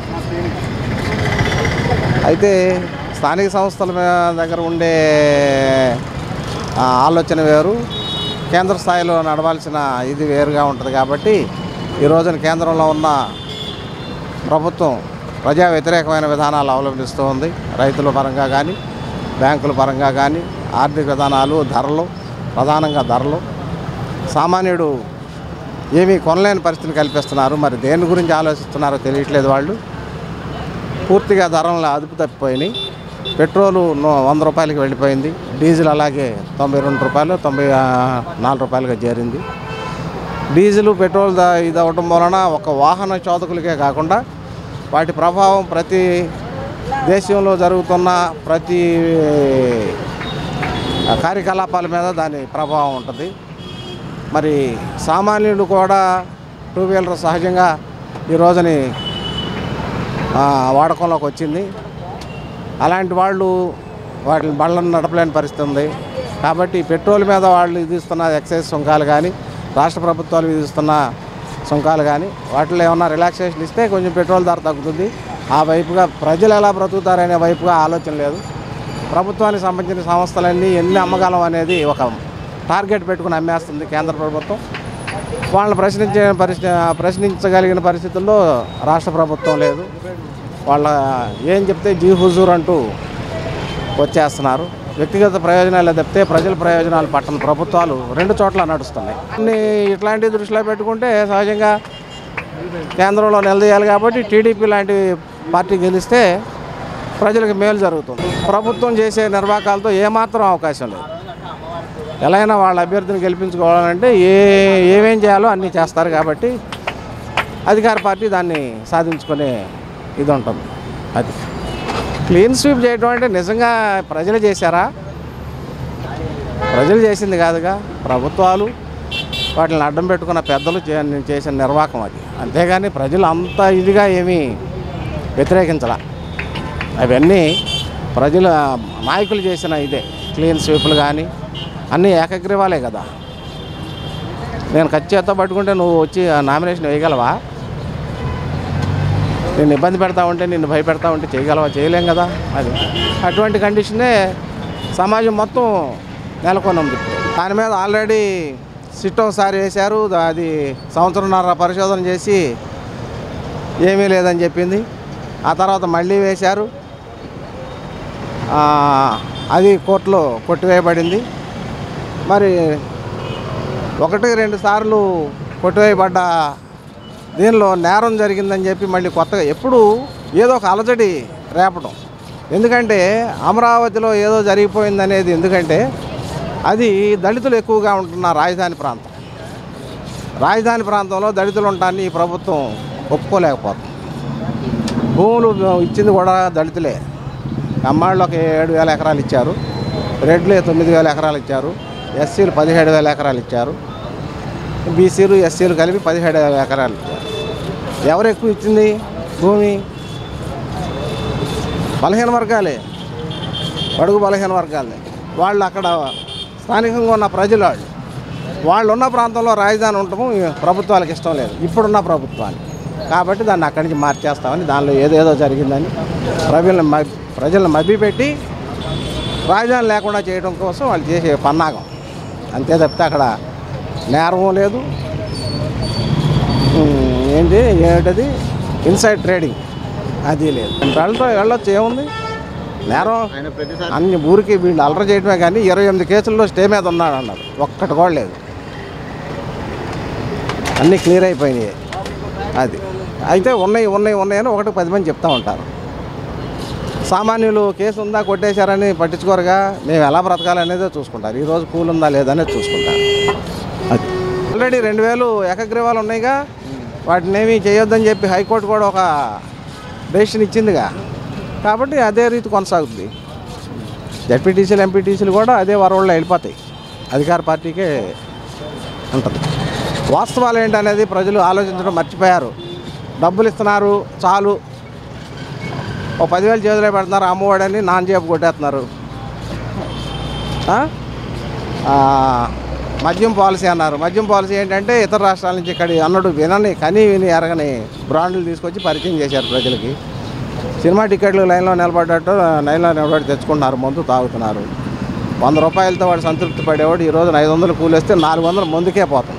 అయితే స్థానిక సంస్థల మీద- దగ్గర ఉండే ఆ, ఆలోచన వేరు కేంద్ర స్థాయిలో నడవాల్సిన ఇది వేరుగా ఉంటుంది కాబట్టి ఈ రోజున కేంద్రంలో ఉన్న ప్రభుత్వం ప్రజా వ్యతిరేకమైన విధానాలు అవలంబిస్తూ ఉంది రైతుల పరంగా కానీ బ్యాంకుల పరంగా కానీ ఆర్థిక విధానాలు ధరలు ప్రధానంగా ధరలు సామాన్యుడు ఏమీ కొనలేని పరిస్థితిని కల్పిస్తున్నారు మరి దేని గురించి ఆలోచిస్తున్నారో తెలియట్లేదు వాళ్ళు పూర్తిగా ధరలు అదుపు తప్పిపోయినాయి పెట్రోలు నూ- వంద రూపాయలకి వెళ్ళిపోయింది డీజిల్ అలాగే తొంభై రెండు రూపాయలు తొంభై ఆ, నాలుగు రూపాయలుగా చేరింది డీజిల్ పెట్రోల్ ద- ఇది అవ్వడం వలన ఒక వాహన చోదకులకే కాకుండా వాటి ప్రభావం ప్రతి దేశంలో జరుగుతున్న ప్రతి ఆ, కార్యకలాపాల మీద దాని ప్రభావం ఉంటుంది మరి సామాన్యుడు కూడా టూ వీలర్ సహజంగా ఈ రోజుని ఆ, వాడకంలోకి వచ్చింది అలాంటి వాళ్ళు వాటిని బళ్ళను నడపలేని పరిస్థితి ఉంది కాబట్టి పెట్రోల్ మీద వాళ్ళు విధిస్తున్న ఎక్సైజ్ సుంకాలు కానీ రాష్ట్ర ప్రభుత్వాలు విధిస్తున్న సుంకాలు కానీ వాటిలో ఏమన్నా రిలాక్సేషన్ ఇస్తే కొంచెం పెట్రోల్ ధర తగ్గుతుంది ఆ వైపుగా ప్రజలు ఎలా బ్రతుకుతారనే వైపుగా ఆలోచన లేదు ప్రభుత్వానికి సంబంధించిన సంస్థలన్నీ ఎన్ని అమ్మగలం అనేది ఒక టార్గెట్ పెట్టుకుని అమ్మేస్తుంది కేంద్ర ప్రభుత్వం వాళ్ళని ప్రశ్నించే పరిస్థితి ప్రశ్నించగలిగిన పరిస్థితుల్లో రాష్ట్ర ప్రభుత్వం లేదు వాళ్ళ ఏం చెప్తే జీ హుజూర్ అంటూ వచ్చేస్తున్నారు వ్యక్తిగత ప్రయోజనాలు తప్పితే ప్రజల ప్రయోజనాలు పట్టణ ప్రభుత్వాలు రెండు చోట్ల నడుస్తున్నాయి కొన్ని ఇట్లాంటి దృష్టిలో పెట్టుకుంటే సహజంగా కేంద్రంలో నిలదీయాలి కాబట్టి టీడీపీ లాంటి పార్టీ గెలిస్తే ప్రజలకు మేలు జరుగుతుంది ప్రభుత్వం చేసే నిర్వాకాలతో ఏమాత్రం అవకాశం లేదు ఎలా అయినా వాళ్ళ అభ్యర్థిని గెలిపించుకోవాలంటే ఏ ఏమేం చేయాలో అన్నీ చేస్తారు కాబట్టి అధికార పార్టీ దాన్ని సాధించుకునే ఇది ఉంటుంది అది క్లీన్ స్వీప్ చేయడం అంటే నిజంగా ప్రజలు చేశారా ప్రజలు చేసింది కాదుగా ప్రభుత్వాలు వాటిని అడ్డం పెట్టుకున్న పెద్దలు చే- చేసిన నిర్వాహకం అది అంతేగాని ప్రజలు అంత ఇదిగా ఏమీ వ్యతిరేకించాల అవన్నీ ప్రజల నాయకులు చేసిన ఇదే క్లీన్ స్వీపులు కానీ అన్నీ ఏకగ్రీవాలే కదా నేను ఖచ్చితంగా పట్టుకుంటే నువ్వు వచ్చి ఆ నామినేషన్ వేయగలవా నిన్ను ఇబ్బంది పెడతా ఉంటే నిన్ను భయపెడతా ఉంటే చేయగలవా చేయలేం కదా అది అటువంటి కండిషనే సమాజం మొత్తం నెలకొని ఉంది ఇప్పుడు. దాని మీద ఆల్రెడీ సిట్ ఒకసారి వేశారు దా- అది సంవత్సరంన్నర పరిశోధన చేసి ఏమీ లేదని చెప్పింది ఆ తర్వాత మళ్ళీ వేశారు ఆ, అది కోర్టులో కొట్టివేయబడింది మరి ఒకటి రెండు సార్లు కొట్టివేయబడ్డ దీనిలో నేరం జరిగిందని చెప్పి మళ్ళీ కొత్తగా ఎప్పుడు ఏదో ఒక అలజడి రేపటం ఎందుకంటే అమరావతిలో ఏదో జరిగిపోయిందనేది ఎందుకంటే అది దళితులు ఎక్కువగా ఉంటున్న రాజధాని ప్రాంతం రాజధాని ప్రాంతంలో దళితులు ఉంటాన్ని ఈ ప్రభుత్వం ఒప్పుకోలేకపోతుంది భూములు ఇచ్చింది కూడా దళితులే అమ్మాళ్ళు ఒక ఏడు వేల ఎకరాలు ఇచ్చారు రెడ్లు తొమ్మిది వేల ఎకరాలు ఇచ్చారు ఎస్సీలు పదిహేడు వేల ఎకరాలు ఇచ్చారు బీసీలు ఎస్సీలు కలిపి పదిహేడు వేల ఎకరాలు ఇచ్చారు ఎవరు ఎక్కువ ఇచ్చింది భూమి బలహీన వర్గాలే అడుగు బలహీన వర్గాలే వాళ్ళు అక్కడ స్థానికంగా ఉన్న ప్రజలు వాళ్ళు వాళ్ళు ఉన్న ప్రాంతంలో రాజధాని ఉండటం ఈ ప్రభుత్వాలకు ఇష్టం లేదు ఇప్పుడున్న ప్రభుత్వానికి కాబట్టి దాన్ని అక్కడి నుంచి మార్చేస్తామని దానిలో ఏదేదో జరిగిందని ప్రజలను మ ప్రజలను మభ్యపెట్టి రాజధాని లేకుండా చేయడం కోసం వాళ్ళు చేసే పన్నాగం అంతే తప్పితే అక్కడ నేరం లేదు ఉమ్, ఏంటి ఏంటది ఇన్సైడ్ ట్రేడింగ్ అది లేదు వెళ్ళటం వెళ్ళొచ్చు ఏముంది నేరం ఆయన ప్రతిసారి అన్ని ఊరికి వీళ్ళు అలర చేయడమే కానీ ఇరవై ఎనిమిది కేసుల్లో స్టే మీద ఉన్నాడు అన్నారు ఒక్కటి కూడా లేదు అన్నీ క్లియర్ అయిపోయినాయి అది అయితే ఉన్నాయి ఉన్నాయి ఉన్నాయని ఒకటి పది మంది చెప్తా ఉంటారు సామాన్యులు కేసు ఉందా కొట్టేశారని పట్టించుకోరుగా మేము ఎలా బ్రతకాలనేదే చూసుకుంటారు ఈరోజు కూల్ ఉందా లేదనేది చూసుకుంటారు అది ఆల్రెడీ రెండు వేలు ఏకగ్రీవాలు ఉన్నాయిగా వాటిని ఏమీ చేయొద్దని చెప్పి హైకోర్టు కూడా ఒక డెసిషన్ ఇచ్చిందిగా కాబట్టి అదే రీతి కొనసాగుతుంది జడ్పీటీసీలు ఎంపీటీసీలు కూడా అదే వరవల్లో వెళ్ళిపోతాయి అధికార పార్టీకే ఉంటుంది వాస్తవాలు ఏంటనేది ప్రజలు ఆలోచించడం మర్చిపోయారు డబ్బులు ఇస్తున్నారు చాలు ఓ పదివేలు చేతిలో పెడుతున్నారు అమ్మఒడని నాన్ జేబు కొట్టేస్తున్నారు ఆ? ఆ, మద్యం పాలసీ అన్నారు మద్యం పాలసీ ఏంటంటే ఇతర రాష్ట్రాల నుంచి ఇక్కడ అన్నడు వినని కని విని ఎరగని బ్రాండ్లు తీసుకొచ్చి పరిచయం చేశారు ప్రజలకి సినిమా టికెట్లు లైన్లో నిలబడ్డట్టు లైన్లో నిలబడి తెచ్చుకుంటున్నారు మందు తాగుతున్నారు వంద రూపాయలతో వాడు సంతృప్తి పడేవాడు ఈ రోజున ఐదు వందలు కూలేస్తే నాలుగు వందలు ముందుకే పోతుంది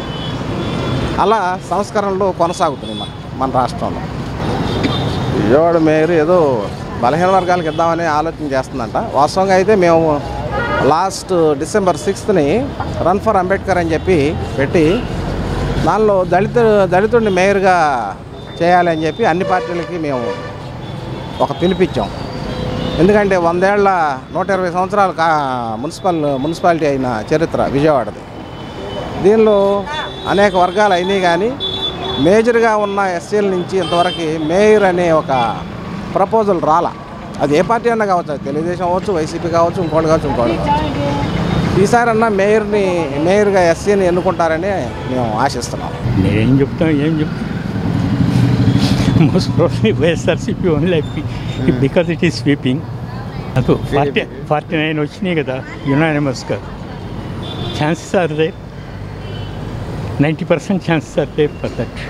అలా సంస్కరణలు కొనసాగుతున్నాయి మన మన రాష్ట్రంలో విజయవాడ మేయర్ ఏదో బలహీన వర్గాలకు ఇద్దామని ఆలోచన చేస్తుందంట వాస్తవంగా అయితే మేము లాస్ట్ డిసెంబర్ సిక్స్త్ని రన్ ఫర్ అంబేద్కర్ అని చెప్పి పెట్టి దానిలో దళిత దళితుడిని మేయర్గా చేయాలి అని చెప్పి అన్ని పార్టీలకి మేము ఒక పిలిపించాం ఎందుకంటే వందేళ్ల నూట ఇరవై సంవత్సరాల కా మున్సిపల్ మున్సిపాలిటీ అయిన చరిత్ర విజయవాడది దీనిలో అనేక వర్గాలు అయినాయి కానీ మేజర్గా ఉన్న ఎస్సీల నుంచి ఇంతవరకు మేయర్ అనే ఒక ప్రపోజల్ రాలా అది ఏ పార్టీ అన్నా కావచ్చు అది తెలుగుదేశం అవ్వచ్చు వైసీపీ కావచ్చు ఇంకోటి కావచ్చు ఇంకోటి కావచ్చు ఈసారి అన్న మేయర్ని మేయర్గా ఎస్సీని ఎన్నుకుంటారని మేము ఆశిస్తున్నాం నేనేం చెప్తాను ఏం చెప్తాను most probably YSRCP only IP because it is sweeping నాకు ఫార్టీ ఫార్టీ నైన్ వచ్చినాయి కదా యునానిమస్గా chances are they ninety percent chances are they for that